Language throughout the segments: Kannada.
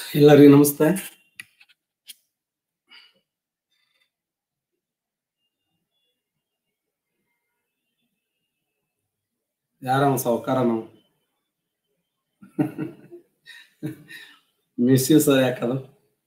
ಎಲ್ಲರಿಗೂ ನಮಸ್ತೆ ಯಾರವ ಸಾವುಕಾರ ನಾವು ಮಿಸ್ಯೂಸ್ ಯಾಕದು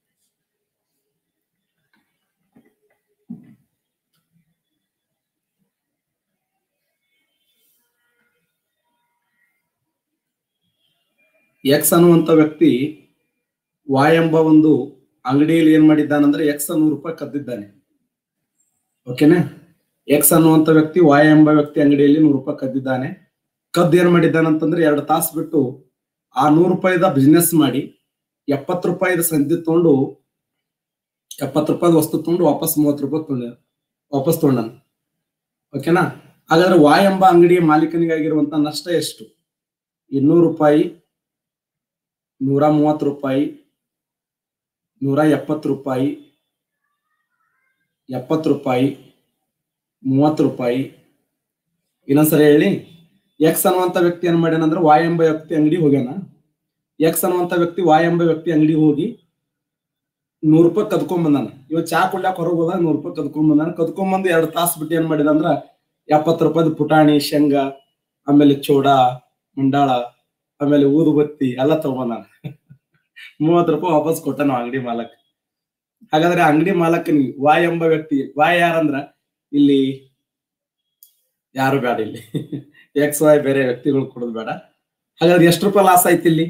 ಎಕ್ಸ್ ಅನ್ನುವಂತ ವ್ಯಕ್ತಿ ವಾಯ್ ಎಂಬ ಒಂದು ಅಂಗಡಿಯಲ್ಲಿ ಏನ್ ಮಾಡಿದ್ದಾನಂದ್ರೆ ಎಕ್ಸ್ ನೂರು ರೂಪಾಯಿ ಕದ್ದಿದ್ದಾನೆ ಓಕೆನಾ ಎಕ್ಸ್ ಅನ್ನುವಂತ ವ್ಯಕ್ತಿ ವಾಯ್ ಎಂಬ ವ್ಯಕ್ತಿ ಅಂಗಡಿಯಲ್ಲಿ ನೂರು ರೂಪಾಯಿ ಕದ್ದಿದ್ದಾನೆ ಕದ್ದು ಏನ್ ಮಾಡಿದ್ದಾನಂತಂದ್ರೆ ಎರಡು ತಾಸು ಬಿಟ್ಟು ಆ ನೂರು ರೂಪಾಯಿದ ಬಿಸ್ನೆಸ್ ಮಾಡಿ ಎಪ್ಪತ್ತು ರೂಪಾಯಿದ ಸಂಧಿ ತಗೊಂಡು ಎಪ್ಪತ್ತು ರೂಪಾಯಿದ ವಸ್ತು ತಗೊಂಡು ವಾಪಸ್ ಮೂವತ್ತು ರೂಪಾಯಿ ತೊಗೊಂಡ ವಾಪಸ್ ತಗೊಂಡನು ಓಕೆನಾ ಹಾಗಾದ್ರೆ ವಾಯ್ ಎಂಬ ಅಂಗಡಿಯ ಮಾಲೀಕನಿಗಾಗಿರುವಂತ ನಷ್ಟ ಎಷ್ಟು ಇನ್ನೂರು ರೂಪಾಯಿ ನೂರ ಮೂವತ್ತು ರೂಪಾಯಿ ನೂರ ಎಪ್ಪತ್ತು ರೂಪಾಯಿ ಎಪ್ಪತ್ತು ರೂಪಾಯಿ ಮೂವತ್ತು ರೂಪಾಯಿ ಇನ್ನೊಂದ್ಸರಿ ಹೇಳಿ ಎಕ್ಸ್ ಅನ್ನುವಂತ ವ್ಯಕ್ತಿ ಏನ್ ಮಾಡ್ಯಾನಂದ್ರೆ ವಾಯ್ ಎಂಬ ವ್ಯಕ್ತಿ ಅಂಗಡಿ ಹೋಗ್ಯಾನ ಎಕ್ಸ್ ಅನ್ನುವಂತ ವ್ಯಕ್ತಿ ವಾಯ್ ಎಂಬ ವ್ಯಕ್ತಿ ಅಂಗಡಿ ಹೋಗಿ ನೂರು ರೂಪಾಯಿ ಕದ್ಕೊಂಡ್ ಬಂದಾನ ಇವ ಚಾ ಕುಡ್ಲಾಕ್ ಹೊರಗೆ ಹೋದಾಗ ನೂರು ರೂಪಾಯಿ ಕದ್ಕೊಂಡ್ ಬಂದಾನ ಕದ್ಕೊಂಡ್ ಬಂದು ಎರಡು ತಾಸು ಬಿಟ್ಟು ಏನ್ ಮಾಡಿದ ಅಂದ್ರ ಎಪ್ಪತ್ತು ರೂಪಾಯಿ ಪುಟಾಣಿ ಶೇಂಗಾ ಆಮೇಲೆ ಚೋಡ ಮುಂಡಾಳ ಆಮೇಲೆ ಊದುಬತ್ತಿ ಎಲ್ಲ ತಗೊಂಬಂದಾನ ಮೂವತ್ತು ರೂಪಾಯಿ ವಾಪಸ್ ಕೊಟ್ಟನು ಅಂಗಡಿ ಮಾಲಕ್ ಹಾಗಾದ್ರೆ ಅಂಗಡಿ ಮಾಲಕನಿಗೆ ವಾಯ್ ಎಂಬ ವ್ಯಕ್ತಿ ವಾಯ್ ಯಾರಂದ್ರ ಇಲ್ಲಿ ಯಾರು ಬೇಡ ಇಲ್ಲಿ ಎಕ್ಸ್ ವೈ ಬೇರೆ ವ್ಯಕ್ತಿಗಳು ಕೊಡೋದು ಬೇಡ ಹಾಗಾದ್ರೆ ಎಷ್ಟು ರೂಪಾಯಿ ಲಾಸ್ ಆಯ್ತು ಇಲ್ಲಿ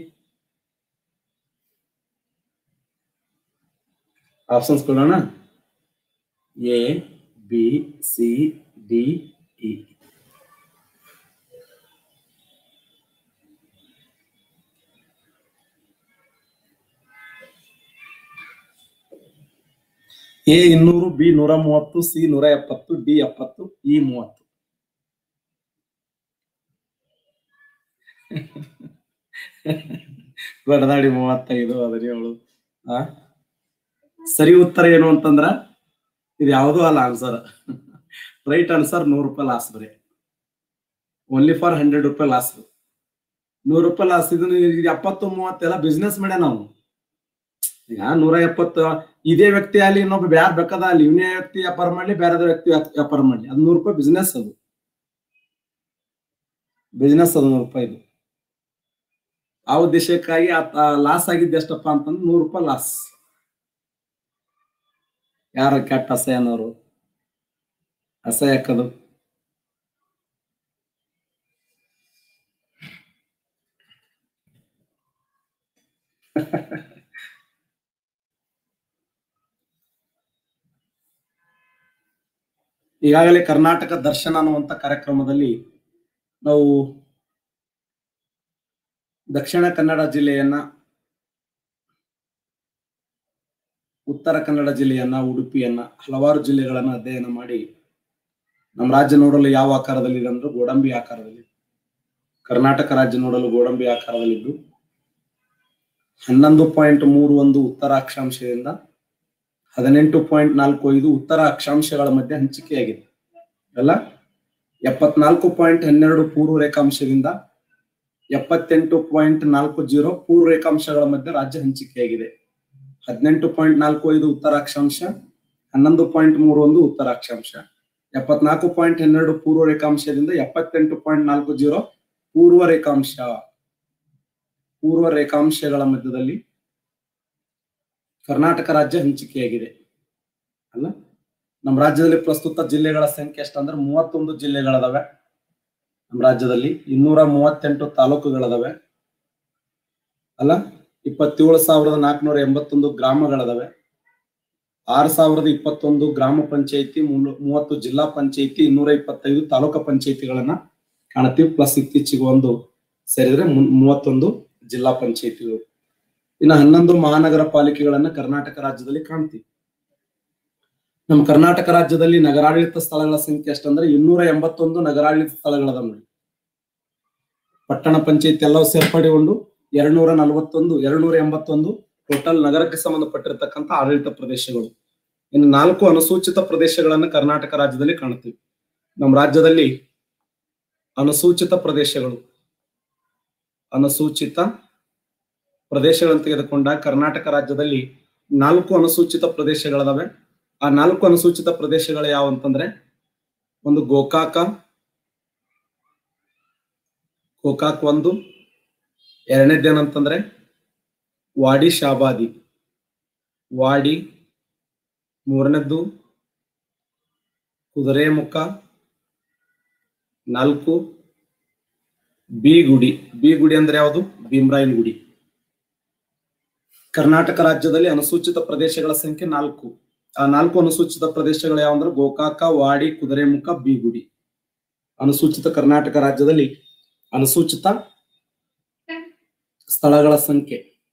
ಆಪ್ಷನ್ಸ್ ಕೊಡೋಣ A B C D E A ಇನ್ನೂರು ಬಿ ನೂರ ಮೂವತ್ತು ಸಿ ನೂರ ಎಪ್ಪತ್ತು ಡಿ ಎಪ್ಪತ್ತು ಇ ಮೂವತ್ತು ಬಡದಾಡಿ ಮೂವತ್ತೈದು ಹದಿನೇಳು ಆ ಸರಿ ಉತ್ತರ ಏನು ಅಂತಂದ್ರ ಇದು ಯಾವುದೂ ಅಲ್ಲ ಆನ್ಸರ್ ರೈಟ್ ಆನ್ಸರ್ ನೂರು ರೂಪಾಯಿ ಲಾಸ್ ಬರೀ ಓನ್ಲಿ ಫಾರ್ ಹಂಡ್ರೆಡ್ ರೂಪಾಯಿ ಲಾಸ್ ನೂರು ರೂಪಾಯಿ ಲಾಸ್ ಇದನ್ನ ಇದು ಎಪ್ಪತ್ತು ಮೂವತ್ತೆಲ್ಲ ಬಿಸ್ನೆಸ್ ಮಾಡ್ಯ ನಾವು ಈಗ ನೂರ ಎಪ್ಪತ್ತು ಇದೇ ವ್ಯಕ್ತಿ ಅಲ್ಲಿ ಇನ್ನೊಬ್ಬ ಯಾರು ಬೇಕಾದ ಅಲ್ಲಿ ಇವನೇ ವ್ಯಕ್ತಿ ವ್ಯಾಪಾರ ಮಾಡ್ಲಿ ಬೇರೆ ವ್ಯಕ್ತಿ ವ್ಯಾಪಾರ ಮಾಡ್ಲಿ ಅದು ನೂರು ರೂಪಾಯಿ ಬಿಸ್ನೆಸ್ ಅದು ಬಿಸ್ನೆಸ್ ಅದು ನೂರು ರೂಪಾಯಿ ಆ ಉದ್ದೇಶಕ್ಕಾಗಿ ಲಾಸ್ ಆಗಿದ್ದು ಎಷ್ಟಪ್ಪ ಅಂತಂದ್ರೆ ನೂರು ರೂಪಾಯಿ ಲಾಸ್ ಯಾರ ಕೆಟ್ಟ ಅಸಹ್ಯನವರು ಅಸಹ್ಯಕ್ಕದು ಈಗಾಗಲೇ ಕರ್ನಾಟಕ ದರ್ಶನ ಅನ್ನುವಂತ ಕಾರ್ಯಕ್ರಮದಲ್ಲಿ ನಾವು ದಕ್ಷಿಣ ಕನ್ನಡ ಜಿಲ್ಲೆಯನ್ನ ಉತ್ತರ ಕನ್ನಡ ಜಿಲ್ಲೆಯನ್ನ ಉಡುಪಿಯನ್ನ ಹಲವಾರು ಜಿಲ್ಲೆಗಳನ್ನ ಅಧ್ಯಯನ ಮಾಡಿ ನಮ್ಮ ರಾಜ್ಯ ನೋಡಲು ಯಾವ ಆಕಾರದಲ್ಲಿ ಇದೆ ಅಂದ್ರೆ ಗೋಡಂಬಿ ಆಕಾರದಲ್ಲಿ ಕರ್ನಾಟಕ ರಾಜ್ಯ ನೋಡಲು ಗೋಡಂಬಿ ಆಕಾರದಲ್ಲಿದ್ದು ಹನ್ನೊಂದು ಪಾಯಿಂಟ್ ಮೂರು ಒಂದು ಉತ್ತರ ಅಕ್ಷಾಂಶದಿಂದ ಹದಿನೆಂಟು ಪಾಯಿಂಟ್ ನಾಲ್ಕು ಐದು ಉತ್ತರ ಅಕ್ಷಾಂಶಗಳ ಮಧ್ಯೆ ಹಂಚಿಕೆಯಾಗಿದೆ ಅಲ್ಲ ಎಪ್ಪತ್ನಾಲ್ಕು ಪಾಯಿಂಟ್ ಹನ್ನೆರಡು ಪೂರ್ವ ರೇಖಾಂಶದಿಂದ ಎಪ್ಪತ್ತೆಂಟು ಪಾಯಿಂಟ್ ನಾಲ್ಕು ಜೀರೋ ಪೂರ್ವ ರೇಖಾಂಶಗಳ ಮಧ್ಯೆ ರಾಜ್ಯ ಹಂಚಿಕೆಯಾಗಿದೆ ಹದಿನೆಂಟು ಪಾಯಿಂಟ್ ನಾಲ್ಕು ಐದು ಉತ್ತರ ಅಕ್ಷಾಂಶ ಹನ್ನೊಂದು ಪಾಯಿಂಟ್ ಮೂರು ಒಂದು ಉತ್ತರ ಅಕ್ಷಾಂಶ ಎಪ್ಪತ್ನಾಲ್ಕು ಪಾಯಿಂಟ್ ಹನ್ನೆರಡು ಪೂರ್ವ ರೇಖಾಂಶದಿಂದ ಎಪ್ಪತ್ತೆಂಟು ಪಾಯಿಂಟ್ ನಾಲ್ಕು ಜೀರೋ ಪೂರ್ವ ರೇಖಾಂಶ ಪೂರ್ವ ರೇಖಾಂಶಗಳ ಮಧ್ಯದಲ್ಲಿ ಕರ್ನಾಟಕ ರಾಜ್ಯ ಹಂಚಿಕೆಯಾಗಿದೆ ಅಲ್ಲ ನಮ್ಮ ರಾಜ್ಯದಲ್ಲಿ ಪ್ರಸ್ತುತ ಜಿಲ್ಲೆಗಳ ಸಂಖ್ಯೆ ಎಷ್ಟಂದ್ರೆ ಮೂವತ್ತೊಂದು ಜಿಲ್ಲೆಗಳದಾವೆ ನಮ್ಮ ರಾಜ್ಯದಲ್ಲಿ ಇನ್ನೂರ ಮೂವತ್ತೆಂಟು ತಾಲೂಕುಗಳದಾವೆ ಅಲ್ಲ ಇಪ್ಪತ್ತೇಳು ಸಾವಿರದ ನಾಲ್ಕುನೂರ ಎಂಬತ್ತೊಂದು ಗ್ರಾಮಗಳದಾವೆ ಆರು ಸಾವಿರದ ಇಪ್ಪತ್ತೊಂದು ಗ್ರಾಮ ಪಂಚಾಯಿತಿ ಮೂವತ್ತು ಜಿಲ್ಲಾ ಪಂಚಾಯಿತಿ ಇನ್ನೂರ ಇಪ್ಪತ್ತೈದು ತಾಲೂಕು ಪಂಚಾಯಿತಿಗಳನ್ನ ಕಾಣುತ್ತೀವಿ ಪ್ಲಸ್ ಇತ್ತೀಚೆಗೆ ಒಂದು ಸೇರಿದ್ರೆ ಮೂವತ್ತೊಂದು ಜಿಲ್ಲಾ ಪಂಚಾಯಿತಿಗಳು ಇನ್ನು ಹನ್ನೊಂದು ಮಹಾನಗರ ಪಾಲಿಕೆಗಳನ್ನ ಕರ್ನಾಟಕ ರಾಜ್ಯದಲ್ಲಿ ಕಾಣ್ತೀವಿ ನಮ್ಮ ಕರ್ನಾಟಕ ರಾಜ್ಯದಲ್ಲಿ ನಗರಾಡಳಿತ ಸ್ಥಳಗಳ ಸಂಖ್ಯೆ ಎಷ್ಟಂದ್ರೆ ಇನ್ನೂರ ಎಂಬತ್ತೊಂದು ನಗರಾಡಳಿತ ಸ್ಥಳಗಳದ ನೋಡಿ ಪಟ್ಟಣ ಪಂಚಾಯತ್ ಎಲ್ಲವೂ ಸೇರ್ಪಡೆಗೊಂಡು ಎರಡ್ನೂರ ನಲವತ್ತೊಂದು ಎರಡ್ನೂರ ಎಂಬತ್ತೊಂದು ಟೋಟಲ್ ನಗರಕ್ಕೆ ಸಂಬಂಧಪಟ್ಟಿರ್ತಕ್ಕಂಥ ಆಡಳಿತ ಪ್ರದೇಶಗಳು ಇನ್ನು ನಾಲ್ಕು ಅನುಸೂಚಿತ ಪ್ರದೇಶಗಳನ್ನ ಕರ್ನಾಟಕ ರಾಜ್ಯದಲ್ಲಿ ಕಾಣುತ್ತೀವಿ ನಮ್ಮ ರಾಜ್ಯದಲ್ಲಿ ಅನುಸೂಚಿತ ಪ್ರದೇಶಗಳು ಅನುಸೂಚಿತ ಪ್ರದೇಶಗಳನ್ನು ತೆಗೆದುಕೊಂಡಾಗ ಕರ್ನಾಟಕ ರಾಜ್ಯದಲ್ಲಿ ನಾಲ್ಕು ಅನುಸೂಚಿತ ಪ್ರದೇಶಗಳದಾವೆ ಆ ನಾಲ್ಕು ಅನುಸೂಚಿತ ಪ್ರದೇಶಗಳು ಯಾವ ಅಂತಂದ್ರೆ ಒಂದು ಗೋಕಾಕ ಗೋಕಾಕ್ ಒಂದು ಎರಡನೇದೇನಂತಂದ್ರೆ ವಾಡಿ ಶಾಬಾದಿ ವಾಡಿ ಮೂರನೇದ್ದು ಕುದುರೆಮುಖ ನಾಲ್ಕು ಬಿ ಗುಡಿ ಬಿ ಗುಡಿ ಅಂದ್ರೆ ಯಾವುದು ಭೀಮರಾಯನ ಗುಡಿ ಕರ್ನಾಟಕ ರಾಜ್ಯದಲ್ಲಿ ಅನುಸೂಚಿತ ಪ್ರದೇಶಗಳ ಸಂಖ್ಯೆ ನಾಲ್ಕು ಆ ನಾಲ್ಕು ಅನುಸೂಚಿತ ಪ್ರದೇಶಗಳು ಯಾವಂದ್ರೆ ಗೋಕಾಕ ವಾಡಿ ಕುದುರೆಮುಖ ಬಿ ಗುಡಿ ಅನುಸೂಚಿತ ಕರ್ನಾಟಕ ರಾಜ್ಯದಲ್ಲಿ ಅನುಸೂಚಿತ ಸ್ಥಳಗಳ ಸಂಖ್ಯೆ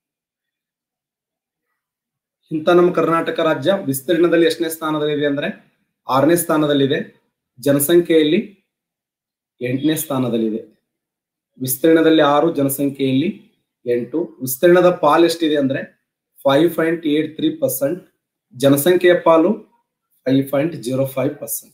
ಇಂಥ ನಮ್ಮ ಕರ್ನಾಟಕ ರಾಜ್ಯ ವಿಸ್ತೀರ್ಣದಲ್ಲಿ ಎಷ್ಟನೇ ಸ್ಥಾನದಲ್ಲಿದೆ ಅಂದ್ರೆ ಆರನೇ ಸ್ಥಾನದಲ್ಲಿದೆ ಜನಸಂಖ್ಯೆಯಲ್ಲಿ ಎಂಟನೇ ಸ್ಥಾನದಲ್ಲಿದೆ ವಿಸ್ತೀರ್ಣದಲ್ಲಿ ಆರು ಜನಸಂಖ್ಯೆಯಲ್ಲಿ ಎಂಟು ವಿಸ್ತೀರ್ಣದ ಪಾಲ್ ಎಷ್ಟಿದೆ ಅಂದ್ರೆ five point eight three percent ಜನಸಂಖ್ಯೆಯ ಪಾಲು five point zero five percent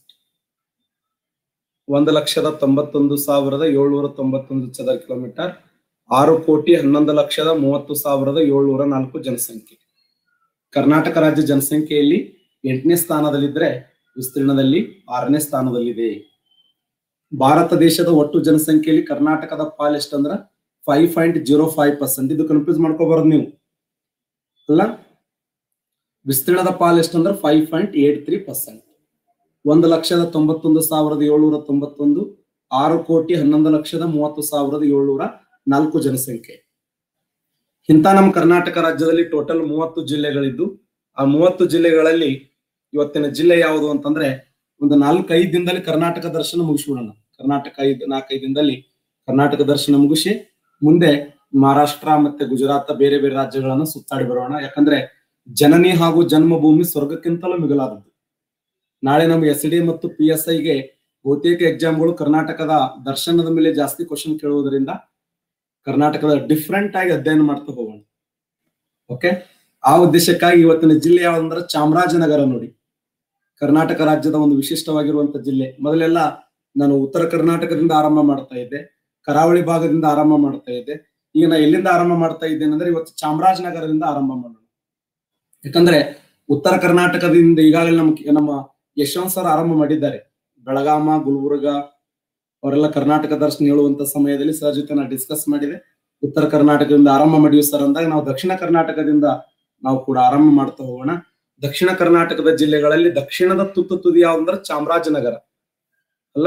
ಒಂದು ಲಕ್ಷದ ತೊಂಬತ್ತೊಂದು ಸಾವಿರದ ಏಳ್ನೂರ ತೊಂಬತ್ತೊಂದು ಚದರ ಕಿಲೋಮೀಟರ್ ಆರು ಕೋಟಿ ಹನ್ನೊಂದು ಲಕ್ಷದ ಮೂವತ್ತು ಸಾವಿರದ ಏಳ್ನೂರ ನಾಲ್ಕು ಜನಸಂಖ್ಯೆ ಕರ್ನಾಟಕ ರಾಜ್ಯ ಜನಸಂಖ್ಯೆಯಲ್ಲಿ ಎಂಟನೇ ಸ್ಥಾನದಲ್ಲಿದ್ರೆ ವಿಸ್ತೀರ್ಣದಲ್ಲಿ ಆರನೇ ಸ್ಥಾನದಲ್ಲಿದೆ ಭಾರತ ದೇಶದ ಒಟ್ಟು ಜನಸಂಖ್ಯೆಯಲ್ಲಿ ಕರ್ನಾಟಕದ ಪಾಲ್ ಎಷ್ಟಂದ್ರ five point zero five percent ಇದು ಕನ್ಫ್ಯೂಸ್ ಮಾಡ್ಕೋಬಾರ್ದು ನೀವು ಅಲ್ಲ ವಿಸ್ತೀರ್ಣದ ಪಾಲ್ ಎಷ್ಟಂದ್ರೆ five point eight three percent ಒಂದು ಲಕ್ಷದ ತೊಂಬತ್ತೊಂದು ಸಾವಿರದ ಏಳ್ನೂರ ತೊಂಬತ್ತೊಂದು ಆರು ಕೋಟಿ ಹನ್ನೊಂದು ಲಕ್ಷದ ಮೂವತ್ತು ಸಾವಿರದ ಏಳ್ನೂರ ನಾಲ್ಕು ಜನಸಂಖ್ಯೆ ಇಂಥ ನಮ್ಮ ಕರ್ನಾಟಕ ರಾಜ್ಯದಲ್ಲಿ ಟೋಟಲ್ ಮೂವತ್ತು ಜಿಲ್ಲೆಗಳಿದ್ದು ಆ ಮೂವತ್ತು ಜಿಲ್ಲೆಗಳಲ್ಲಿ ಇವತ್ತಿನ ಜಿಲ್ಲೆ ಯಾವುದು ಅಂತಂದ್ರೆ ಒಂದು ನಾಲ್ಕೈದು ದಿನದಲ್ಲಿ ಕರ್ನಾಟಕ ದರ್ಶನ ಮುಗಿಸ್ಬಿಡೋಣ ಕರ್ನಾಟಕ ಐದು ನಾಲ್ಕೈದು ದಿನದಲ್ಲಿ ಕರ್ನಾಟಕ ದರ್ಶನ ಮುಗಿಸಿ ಮುಂದೆ ಮಹಾರಾಷ್ಟ್ರ ಮತ್ತೆ ಗುಜರಾತ್ ಬೇರೆ ಬೇರೆ ರಾಜ್ಯಗಳನ್ನು ಸುತ್ತಾಡಿ ಬರೋಣ ಯಾಕಂದ್ರೆ ಜನನಿ ಹಾಗೂ ಜನ್ಮಭೂಮಿ ಸ್ವರ್ಗಕ್ಕಿಂತಲೂ ಮಿಗಿಲಾದದ್ದು ನಾಳೆ ನಮ್ಗೆ ಎಸ್ ಡಿ ಮತ್ತು ಪಿ ಎಸ್ ಐಗೆ ಬಹುತೇಕ ಎಕ್ಸಾಮ್ಗಳು ಕರ್ನಾಟಕದ ದರ್ಶನದ ಮೇಲೆ ಜಾಸ್ತಿ ಕ್ವಶನ್ ಕೇಳುವುದರಿಂದ ಕರ್ನಾಟಕದ ಡಿಫ್ರೆಂಟ್ ಆಗಿ ಅಧ್ಯಯನ ಮಾಡ್ತಾ ಹೋಗೋಣ ಓಕೆ ಆ ಉದ್ದೇಶಕ್ಕಾಗಿ ಇವತ್ತಿನ ಜಿಲ್ಲೆ ಯಾವ್ದಂದ್ರೆ ಚಾಮರಾಜನಗರ ನೋಡಿ ಕರ್ನಾಟಕ ರಾಜ್ಯದ ಒಂದು ವಿಶಿಷ್ಟವಾಗಿರುವಂತ ಜಿಲ್ಲೆ ಮೊದಲೆಲ್ಲ ನಾನು ಉತ್ತರ ಕರ್ನಾಟಕದಿಂದ ಆರಂಭ ಮಾಡ್ತಾ ಇದ್ದೆ ಕರಾವಳಿ ಭಾಗದಿಂದ ಆರಂಭ ಮಾಡ್ತಾ ಇದ್ದೆ ಈಗ ನಾ ಎಲ್ಲಿಂದ ಆರಂಭ ಮಾಡ್ತಾ ಇದ್ದೇನೆ ಅಂದ್ರೆ ಇವತ್ತು ಚಾಮರಾಜನಗರದಿಂದ ಆರಂಭ ಮಾಡೋಣ ಯಾಕಂದ್ರೆ ಉತ್ತರ ಕರ್ನಾಟಕದಿಂದ ಈಗಾಗಲೇ ನಮ್ಮ ನಮ್ಮ ಯಶವಂತ್ ಸರ್ ಆರಂಭ ಮಾಡಿದ್ದಾರೆ ಬೆಳಗಾಮ ಗುಲ್ಬರ್ಗ ಅವರೆಲ್ಲ ಕರ್ನಾಟಕ ದರ್ಶನ ಹೇಳುವಂತ ಸಮಯದಲ್ಲಿ ಸರ್ ಜೊತೆ ನಾ ಡಿಸ್ಕಸ್ ಮಾಡಿದೆ ಉತ್ತರ ಕರ್ನಾಟಕದಿಂದ ಆರಂಭ ಮಾಡಿವಿ ಸರ್ ಅಂದಾಗ ನಾವು ದಕ್ಷಿಣ ಕರ್ನಾಟಕದಿಂದ ನಾವು ಕೂಡ ಆರಂಭ ಮಾಡ್ತಾ ಹೋಗೋಣ ದಕ್ಷಿಣ ಕರ್ನಾಟಕದ ಜಿಲ್ಲೆಗಳಲ್ಲಿ ದಕ್ಷಿಣದ ತುತ್ತು ತುದಿ ಯಾವ್ದಂದ್ರೆ ಚಾಮರಾಜನಗರ ಅಲ್ಲ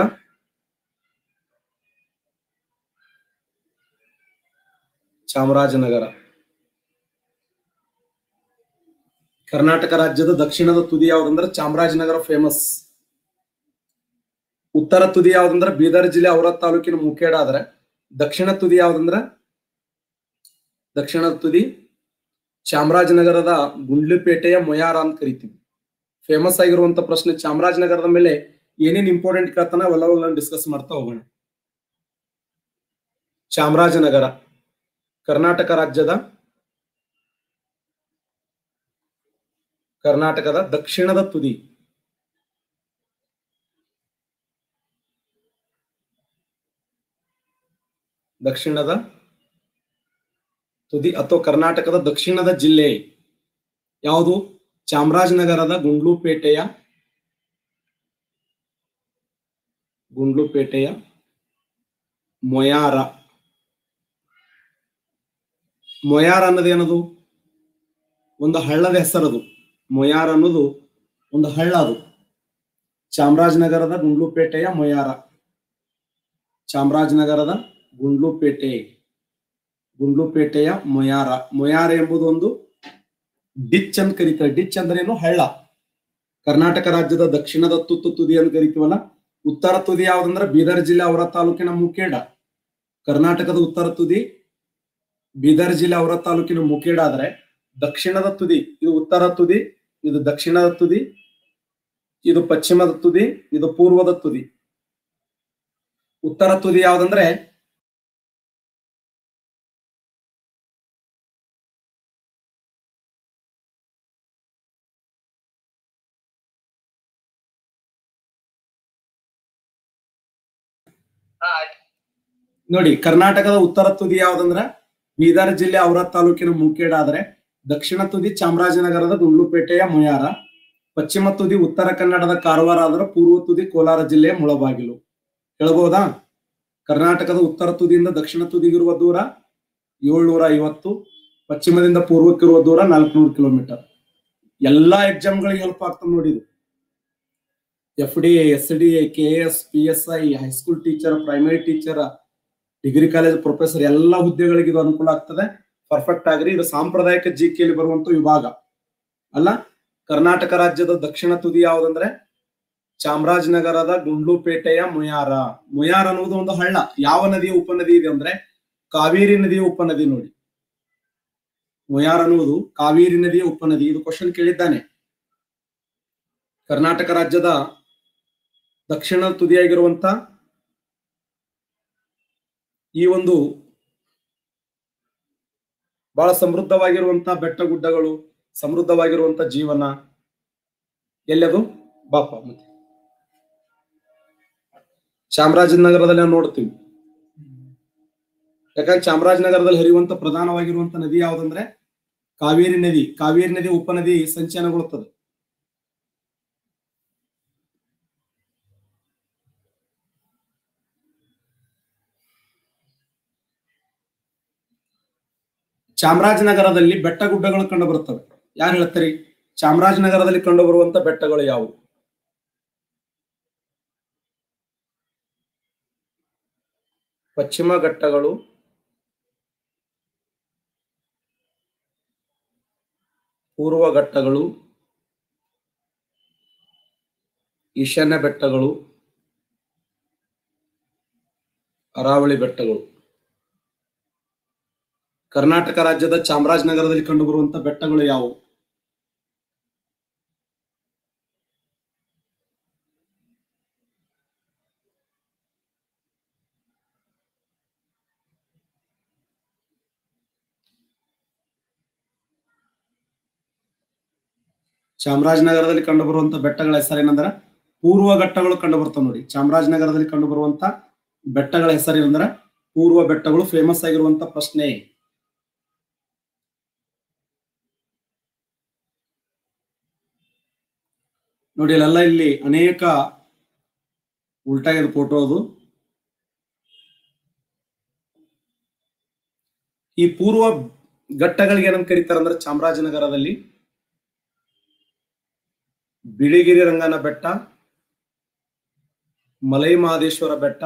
ಚಾಮರಾಜನಗರ ಕರ್ನಾಟಕ ರಾಜ್ಯದ ದಕ್ಷಿಣದ ತುದಿ ಯಾವ್ದಂದ್ರೆ ಚಾಮರಾಜನಗರ ಫೇಮಸ್ ಉತ್ತರ ತುದಿ ಯಾವ್ದಂದ್ರ ಬೀದರ್ ಜಿಲ್ಲೆ ಔರತ್ ತಾಲೂಕಿನ ಮುಖೇಡ ಆದ್ರೆ ದಕ್ಷಿಣ ತುದಿ ಯಾವ್ದಂದ್ರ ದಕ್ಷಿಣದ ತುದಿ ಚಾಮರಾಜನಗರದ ಗುಂಡ್ಲುಪೇಟೆಯ ಮೊಯಾರ ಅಂತ ಕರಿತೀವಿ ಫೇಮಸ್ ಆಗಿರುವಂತ ಪ್ರಶ್ನೆ ಚಾಮರಾಜನಗರದ ಮೇಲೆ ಏನೇನ್ ಇಂಪಾರ್ಟೆಂಟ್ ಕೇಳ್ತಾನ ಅವೆಲ್ಲವನ್ನ ಡಿಸ್ಕಸ್ ಮಾಡ್ತಾ ಹೋಗೋಣ ಚಾಮರಾಜನಗರ ಕರ್ನಾಟಕ ರಾಜ್ಯದ ಕರ್ನಾಟಕದ ದಕ್ಷಿಣದ ತುದಿ ದಕ್ಷಿಣದ ತುದಿ ಅಥವಾ ಕರ್ನಾಟಕದ ದಕ್ಷಿಣದ ಜಿಲ್ಲೆ ಯಾವುದು ಚಾಮರಾಜನಗರದ ಗುಂಡ್ಲುಪೇಟೆಯ ಗುಂಡ್ಲುಪೇಟೆಯ ಮೊಯಾರ ಮೊಯಾರ ಅನ್ನೋದು ಏನದು ಒಂದು ಹಳ್ಳದ ಹೆಸರದು ಮೊಯಾರ್ ಅನ್ನೋದು ಒಂದು ಹಳ್ಳ ಅದು ಚಾಮರಾಜನಗರದ ಗುಂಡ್ಲುಪೇಟೆಯ ಮೊಯಾರ ಚಾಮರಾಜನಗರದ ಗುಂಡ್ಲುಪೇಟೆ ಗುಂಡ್ಲುಪೇಟೆಯ ಮೊಯಾರ ಮೊಯಾರ ಎಂಬುದು ಒಂದು ಡಿಚ್ ಅಂತ ಕರೀತಾರೆ ಡಿಚ್ ಅಂದ್ರೆ ಏನು ಹಳ್ಳ ಕರ್ನಾಟಕ ರಾಜ್ಯದ ದಕ್ಷಿಣದ ತುತ್ತು ತುದಿ ಅಂತ ಕರಿತೀವಲ್ಲ ಉತ್ತರ ತುದಿ ಯಾವ್ದಂದ್ರೆ ಬೀದರ್ ಜಿಲ್ಲೆ ಅವರ ತಾಲೂಕಿನ ಮುಖೇಡ ಕರ್ನಾಟಕದ ಉತ್ತರ ತುದಿ ಬೀದರ್ ಜಿಲ್ಲೆ ಅವರ ತಾಲೂಕಿನ ಮುಖೇಡ ಆದ್ರೆ ದಕ್ಷಿಣದ ತುದಿ ಇದು ಉತ್ತರ ತುದಿ ಇದು ದಕ್ಷಿಣದ ತುದಿ ಇದು ಪಶ್ಚಿಮದ ತುದಿ ಇದು ಪೂರ್ವದ ತುದಿ ಉತ್ತರ ತುದಿ ಯಾವ್ದಂದ್ರೆ ನೋಡಿ ಕರ್ನಾಟಕದ ಉತ್ತರ ತುದಿ ಯಾವ್ದಂದ್ರ ಬೀದರ್ ಜಿಲ್ಲೆ ಔರಾದ್ ತಾಲೂಕಿನ ಮೂಕೇಡ ಆದರೆ ದಕ್ಷಿಣ ತುದಿ ಚಾಮರಾಜನಗರದ ಗುಂಡ್ಲುಪೇಟೆಯ ಮುಯಾರ ಪಶ್ಚಿಮ ತುದಿ ಉತ್ತರ ಕನ್ನಡದ ಕಾರವಾರ ಆದ್ರೆ ಪೂರ್ವ ತುದಿ ಕೋಲಾರ ಜಿಲ್ಲೆಯ ಮುಳಬಾಗಿಲು ಹೇಳ್ಬೋದಾ ಕರ್ನಾಟಕದ ಉತ್ತರ ತುದಿಯಿಂದ ದಕ್ಷಿಣ ತುದಿಗಿರುವ ದೂರ ಏಳ್ನೂರ ಐವತ್ತು ಪಶ್ಚಿಮದಿಂದ ಪೂರ್ವಕ್ಕಿರುವ ದೂರ ನಾಲ್ಕುನೂರು ಕಿಲೋಮೀಟರ್ ಎಲ್ಲಾ ಎಕ್ಸಾಮ್ಗಳಿಗೆ ಹೆಲ್ಪ್ ಆಗ್ತದೆ ನೋಡಿ ಇದು F D S D A K S P S I high school teacher primary teacher degree college professor ಎಲ್ಲಾ ಹುದ್ದೆಗಳಿಗೆ ಇದು ಅನುಕೂಲ ಆಗ್ತದೆ ಪರ್ಫೆಕ್ಟ್ ಆಗ್ರಿ ಇದು ಸಾಂಪ್ರದಾಯಿಕ ಜಿ ಯಲ್ಲಿ ಬರುವಂತ ವಿಭಾಗ ಅಲ್ಲ ಕರ್ನಾಟಕ ರಾಜ್ಯದ ದಕ್ಷಿಣ ತುದಿ ಯಾವ್ದಂದ್ರೆ ಚಾಮರಾಜನಗರದ ಗುಂಡ್ಲುಪೇಟೆಯ ಮುಯಾರ ಮುಯಾರ್ ಅನ್ನುವುದು ಒಂದು ಹಳ್ಳ ಯಾವ ನದಿಯ ಉಪನದಿ ಇದೆ ಅಂದ್ರೆ ಕಾವೇರಿ ನದಿಯ ಉಪನದಿ ನೋಡಿ ಮುಯಾರ್ ಅನ್ನುವುದು ಕಾವೇರಿ ನದಿಯ ಉಪನದಿ ಇದು ಕ್ವಶನ್ ಕೇಳಿದ್ದಾನೆ ಕರ್ನಾಟಕ ರಾಜ್ಯದ ದಕ್ಷಿಣ ತುದಿಯಾಗಿರುವಂತ ಈ ಒಂದು ಬಹಳ ಸಮೃದ್ಧವಾಗಿರುವಂತ ಬೆಟ್ಟ ಗುಡ್ಡಗಳು ಸಮೃದ್ಧವಾಗಿರುವಂತ ಜೀವನ ಎಲ್ಲದು ಬಾಪ ಮತ್ತೆ ಚಾಮರಾಜನಗರದಲ್ಲಿ ನಾವು ನೋಡ್ತೀವಿ ಯಾಕಂದ್ರೆ ಚಾಮರಾಜನಗರದಲ್ಲಿ ಹರಿಯುವಂತ ಪ್ರಧಾನವಾಗಿರುವಂತ ನದಿ ಯಾವ್ದಂದ್ರೆ ಕಾವೇರಿ ನದಿ ಕಾವೇರಿ ನದಿ ಉಪನದಿ ಸಂಚಯನಗೊಳ್ಳುತ್ತದೆ ಚಾಮರಾಜನಗರದಲ್ಲಿ ಬೆಟ್ಟ ಗುಡ್ಡಗಳು ಕಂಡು ಬರುತ್ತವೆ ಯಾರು ಹೇಳ್ತಾರೆ ಚಾಮರಾಜನಗರದಲ್ಲಿ ಕಂಡು ಬರುವಂತ ಬೆಟ್ಟಗಳು ಯಾವುವು ಪಶ್ಚಿಮ ಘಟ್ಟಗಳು ಪೂರ್ವ ಘಟ್ಟಗಳು ಈಶಾನ್ಯ ಬೆಟ್ಟಗಳು ಅರಾವಳಿ ಬೆಟ್ಟಗಳು ಕರ್ನಾಟಕ ರಾಜ್ಯದ ಚಾಮರಾಜನಗರದಲ್ಲಿ ಕಂಡುಬರುವಂತ ಬೆಟ್ಟಗಳು ಯಾವುವು ಚಾಮರಾಜನಗರದಲ್ಲಿ ಕಂಡುಬರುವಂತ ಬೆಟ್ಟಗಳ ಹೆಸರೇನಂದ್ರ ಪೂರ್ವ ಘಟ್ಟಗಳು ಕಂಡು ಬರ್ತವೆ ನೋಡಿ ಚಾಮರಾಜನಗರದಲ್ಲಿ ಕಂಡು ಬರುವಂತ ಬೆಟ್ಟಗಳ ಹೆಸರೇನಂದ್ರ ಪೂರ್ವ ಬೆಟ್ಟಗಳು ಫೇಮಸ್ ಆಗಿರುವಂತ ಪ್ರಶ್ನೆ ನೋಡಿ ಇಲ್ಲೆಲ್ಲ ಇಲ್ಲಿ ಅನೇಕ ಉಲ್ಟಾಗಿದ ಫೋಟೋ ಅದು ಈ ಪೂರ್ವ ಘಟ್ಟಗಳಿಗೆ ಏನಂತ ಕರೀತಾರೆ ಅಂದ್ರೆ ಚಾಮರಾಜನಗರದಲ್ಲಿ ಬಿಳಿಗಿರಿ ರಂಗನ ಬೆಟ್ಟ ಮಲೈ ಮಹದೇಶ್ವರ ಬೆಟ್ಟ